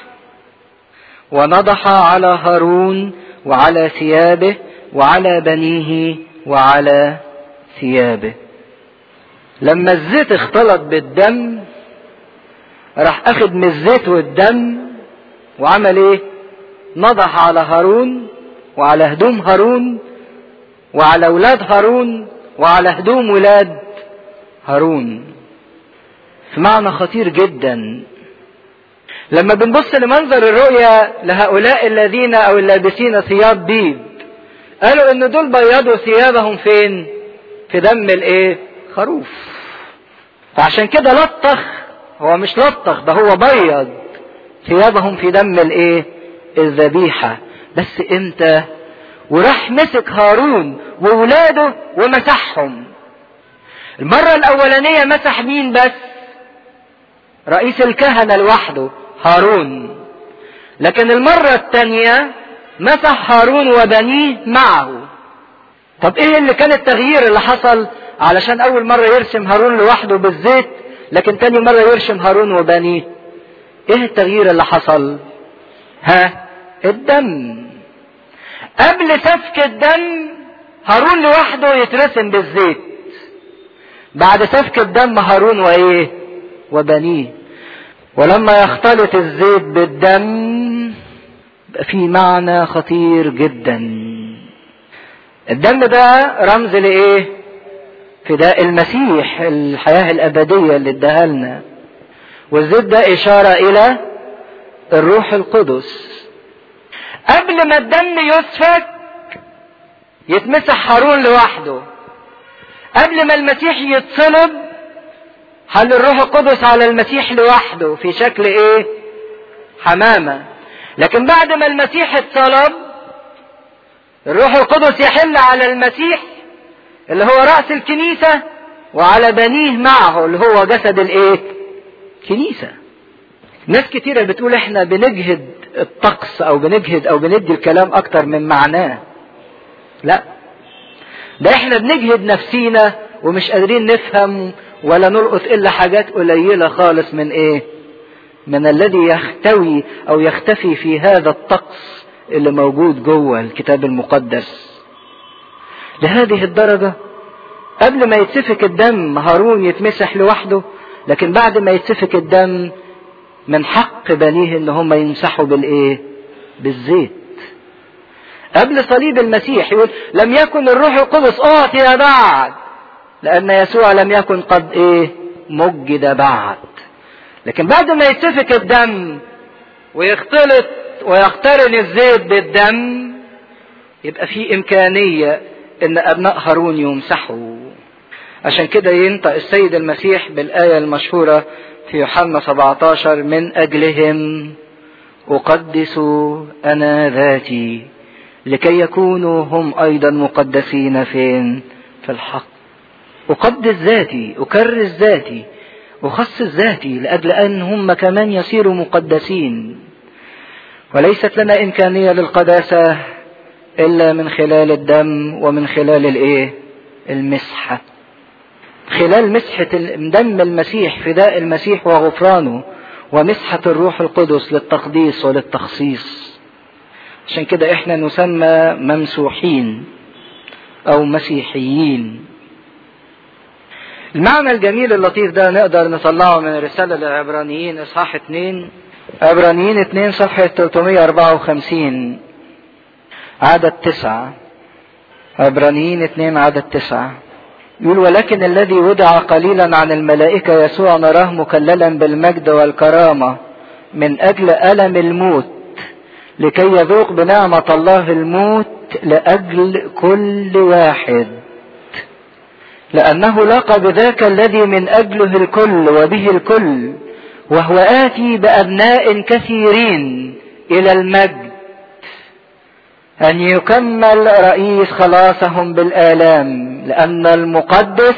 ونضح على هارون وعلى ثيابه وعلى بنيه وعلى ثيابه لما الزيت اختلط بالدم راح اخد من الزيت والدم وعمل ايه نضح على هارون وعلى هدوم هارون وعلى اولاد هارون وعلى هدوم ولاد هارون في معنى خطير جدا لما بنبص لمنظر الرؤيا لهؤلاء الذين او اللابسين ثياب بيض قالوا ان دول بيضوا ثيابهم فين في دم الايه خروف فعشان كده لطخ هو مش لطخ ده هو بيض ثيابهم في دم الايه الذبيحة بس امتى وراح مسك هارون وولاده ومسحهم المرة الاولانية مسح مين بس رئيس الكهنة لوحده هارون لكن المرة الثانية مسح هارون وبنيه معه طب ايه اللي كان التغيير اللي حصل علشان اول مرة يرسم هارون لوحده بالزيت لكن تاني مرة يرسم هارون وبنيه ايه التغيير اللي حصل ها الدم قبل سفك الدم هارون لوحده يترسم بالزيت بعد سفك الدم هارون وايه وبنيه ولما يختلط الزيت بالدم في معنى خطير جدا الدم ده رمز لايه فداء المسيح الحياة الأبدية اللي اداها لنا والزيت ده إشارة إلى الروح القدس قبل ما الدم يسفك يتمسح هارون لوحده قبل ما المسيح يتصلب حل الروح القدس على المسيح لوحده في شكل ايه حمامة لكن بعد ما المسيح اتصلب الروح القدس يحل على المسيح اللي هو رأس الكنيسة وعلى بنيه معه اللي هو جسد الايه كنيسة ناس كتيرة بتقول احنا بنجهد الطقس او بنجهد او بندي الكلام اكتر من معناه لا ده احنا بنجهد نفسينا ومش قادرين نفهم ولا نلقط الا حاجات قليلة خالص من ايه من الذي يختوي او يختفي في هذا الطقس اللي موجود جوه الكتاب المقدس لهذه الدرجة قبل ما يتسفك الدم هارون يتمسح لوحده لكن بعد ما يتسفك الدم من حق بنيه ان هم يمسحوا بالايه بالزيت قبل صليب المسيح يقول لم يكن الروح القدس اعطي بعد لان يسوع لم يكن قد ايه مجد بعد لكن بعد ما يتسفك الدم ويختلط ويقترن الزيت بالدم يبقى في امكانيه ان ابناء هارون يمسحوا عشان كده ينطق السيد المسيح بالايه المشهوره في يوحنا 17 من اجلهم اقدس انا ذاتي لكي يكونوا هم ايضا مقدسين فين في الحق اقدس ذاتي اكرس ذاتي اخصص ذاتي لاجل ان هم كمان يصيروا مقدسين وليست لنا امكانيه للقداسه الا من خلال الدم ومن خلال الايه المسحه خلال مسحه دم المسيح فداء المسيح وغفرانه ومسحه الروح القدس للتقديس وللتخصيص عشان كده احنا نسمى ممسوحين او مسيحيين المعنى الجميل اللطيف ده نقدر نطلعه من الرسالة للعبرانيين إصحاح 2 عبرانيين 2 صفحة 354 عدد تسعة عبرانيين 2 عدد تسعة يقول ولكن الذي ودع قليلا عن الملائكة يسوع نراه مكللا بالمجد والكرامة من أجل ألم الموت لكي يذوق بنعمة الله الموت لأجل كل واحد لأنه لاقى بذاك الذي من أجله الكل وبه الكل وهو آتي بأبناء كثيرين إلى المجد أن يكمل رئيس خلاصهم بالآلام لأن المقدس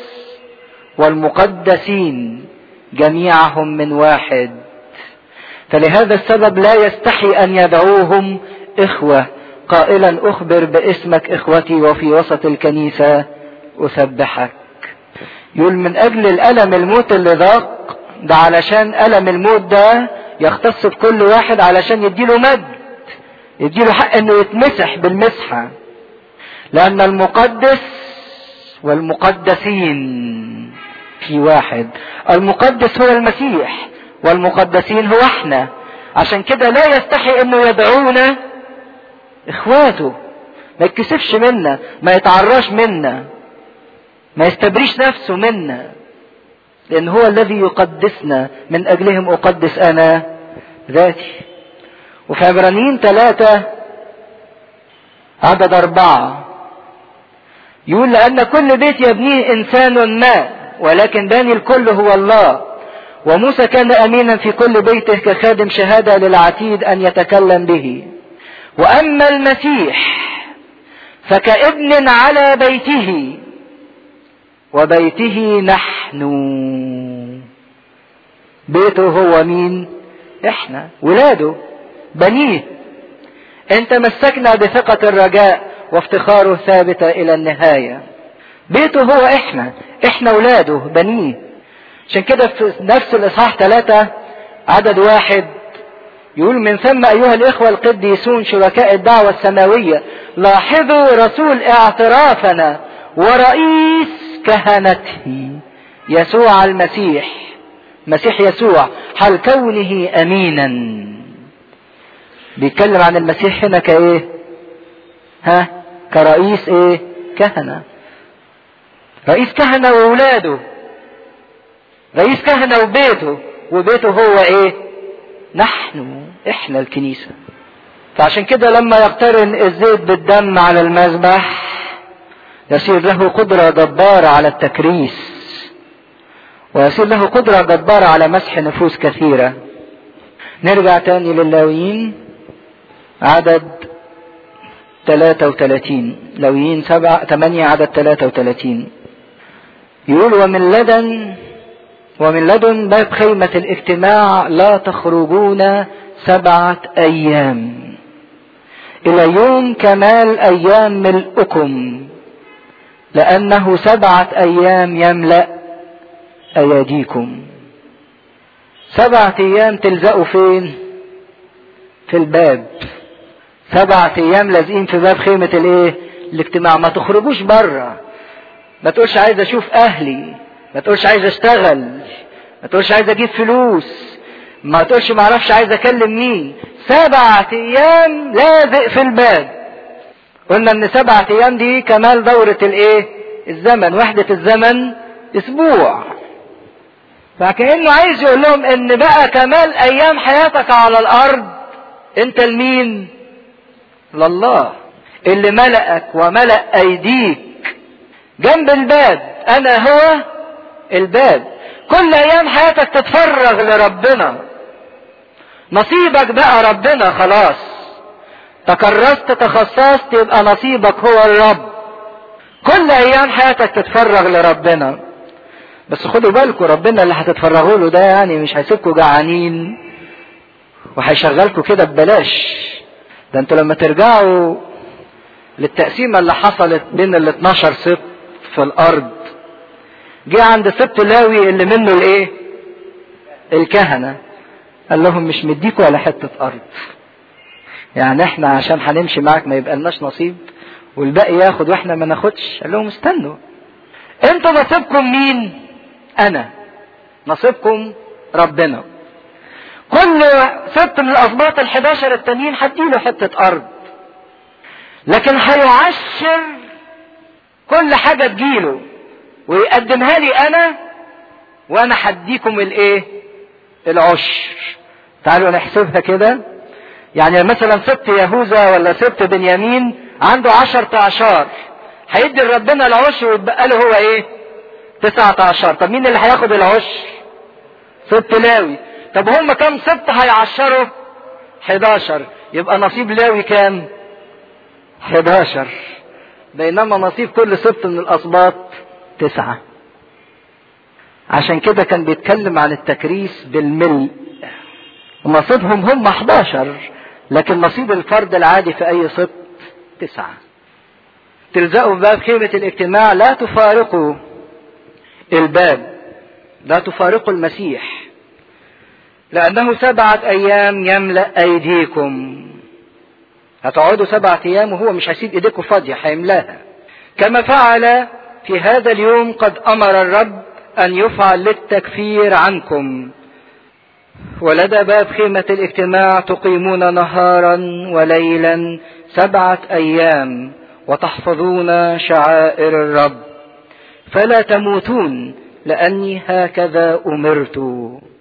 والمقدسين جميعهم من واحد فلهذا السبب لا يستحي أن يدعوهم إخوة قائلا أخبر باسمك إخوتي وفي وسط الكنيسة أسبحك يقول من أجل الألم الموت اللي ذاق ده علشان ألم الموت ده يختص بكل واحد علشان يديله مجد يديله حق انه يتمسح بالمسحة لأن المقدس والمقدسين في واحد المقدس هو المسيح والمقدسين هو احنا عشان كده لا يستحي انه يدعونا اخواته ما يتكسفش منا ما يتعراش منا ما يستبريش نفسه منا لأن هو الذي يقدسنا من أجلهم أقدس أنا ذاتي وفي عبرانيين ثلاثة عدد أربعة يقول لأن كل بيت يبنيه إنسان ما ولكن باني الكل هو الله وموسى كان أمينا في كل بيته كخادم شهادة للعتيد أن يتكلم به وأما المسيح فكابن على بيته وبيته نحن بيته هو مين احنا ولاده بنيه ان تمسكنا بثقة الرجاء وافتخاره ثابتة الى النهاية بيته هو احنا احنا ولاده بنيه عشان كده في نفس الاصحاح ثلاثة عدد واحد يقول من ثم ايها الاخوة القديسون شركاء الدعوة السماوية لاحظوا رسول اعترافنا ورئيس كهنته يسوع المسيح مسيح يسوع حال كونه امينا بيتكلم عن المسيح هنا كايه ها كرئيس ايه كهنة رئيس كهنة وولاده رئيس كهنة وبيته وبيته هو ايه نحن احنا الكنيسة فعشان كده لما يقترن الزيت بالدم على المذبح يصير له قدرة جبارة على التكريس ويصير له قدرة جبارة على مسح نفوس كثيرة نرجع تاني للاويين عدد 33 لويين سبعة ثمانية عدد 33 يقول ومن لدن ومن لدن باب خيمة الاجتماع لا تخرجون سبعة أيام إلى يوم كمال أيام ملئكم لأنه سبعة أيام يملأ أيديكم سبعة أيام تلزقوا فين؟ في الباب سبعة أيام لازقين في باب خيمة الإيه؟ الاجتماع ما تخرجوش بره ما تقولش عايز أشوف أهلي ما تقولش عايز أشتغل ما تقولش عايز أجيب فلوس ما تقولش ما اعرفش عايز اكلم مين سبعة ايام لازق في الباب قلنا ان سبعة ايام دي كمال دورة الايه الزمن وحدة الزمن اسبوع فكأنه عايز يقول لهم ان بقى كمال ايام حياتك على الارض انت لمين لله اللي ملأك وملأ ايديك جنب الباب انا هو الباب كل ايام حياتك تتفرغ لربنا نصيبك بقى ربنا خلاص تكرست تخصصت يبقى نصيبك هو الرب كل ايام حياتك تتفرغ لربنا بس خدوا بالكم ربنا اللي هتتفرغوا له ده يعني مش هيسيبكم جعانين وهيشغلكم كده ببلاش ده انتوا لما ترجعوا للتقسيمه اللي حصلت بين ال 12 سبط في الارض جه عند سبط لاوي اللي منه الايه الكهنه قال لهم مش مديكوا ولا حته ارض يعني احنا عشان هنمشي معاك ما يبقى لناش نصيب والباقي ياخد واحنا ما ناخدش قال لهم استنوا انتوا نصيبكم مين انا نصيبكم ربنا كل سبت من الاسباط ال11 التانيين هديله حته ارض لكن هيعشر كل حاجه تجيله ويقدمها لي انا وانا هديكم الايه العشر تعالوا نحسبها كده يعني مثلا سبت يهوذا ولا سبت بنيامين عنده عشر اعشار هيدي لربنا العشر ويتبقى له هو ايه تسعة عشر طب مين اللي هياخد العشر سبت لاوي طب هم كم سبت هيعشروا 11 يبقى نصيب لاوي كام 11 بينما نصيب كل سبت من الاسباط تسعة عشان كده كان بيتكلم عن التكريس بالملء نصيبهم هم 11 لكن نصيب الفرد العادي في اي سبت تسعة تلزقوا باب خيمة الاجتماع لا تفارقوا الباب لا تفارقوا المسيح لأنه سبعة أيام يملأ أيديكم هتقعدوا سبعة أيام وهو مش هيسيب إيديكم فاضية هيملاها كما فعل في هذا اليوم قد أمر الرب أن يفعل للتكفير عنكم ولدى باب خيمة الاجتماع تقيمون نهارا وليلا سبعة أيام وتحفظون شعائر الرب فلا تموتون لأني هكذا أمرت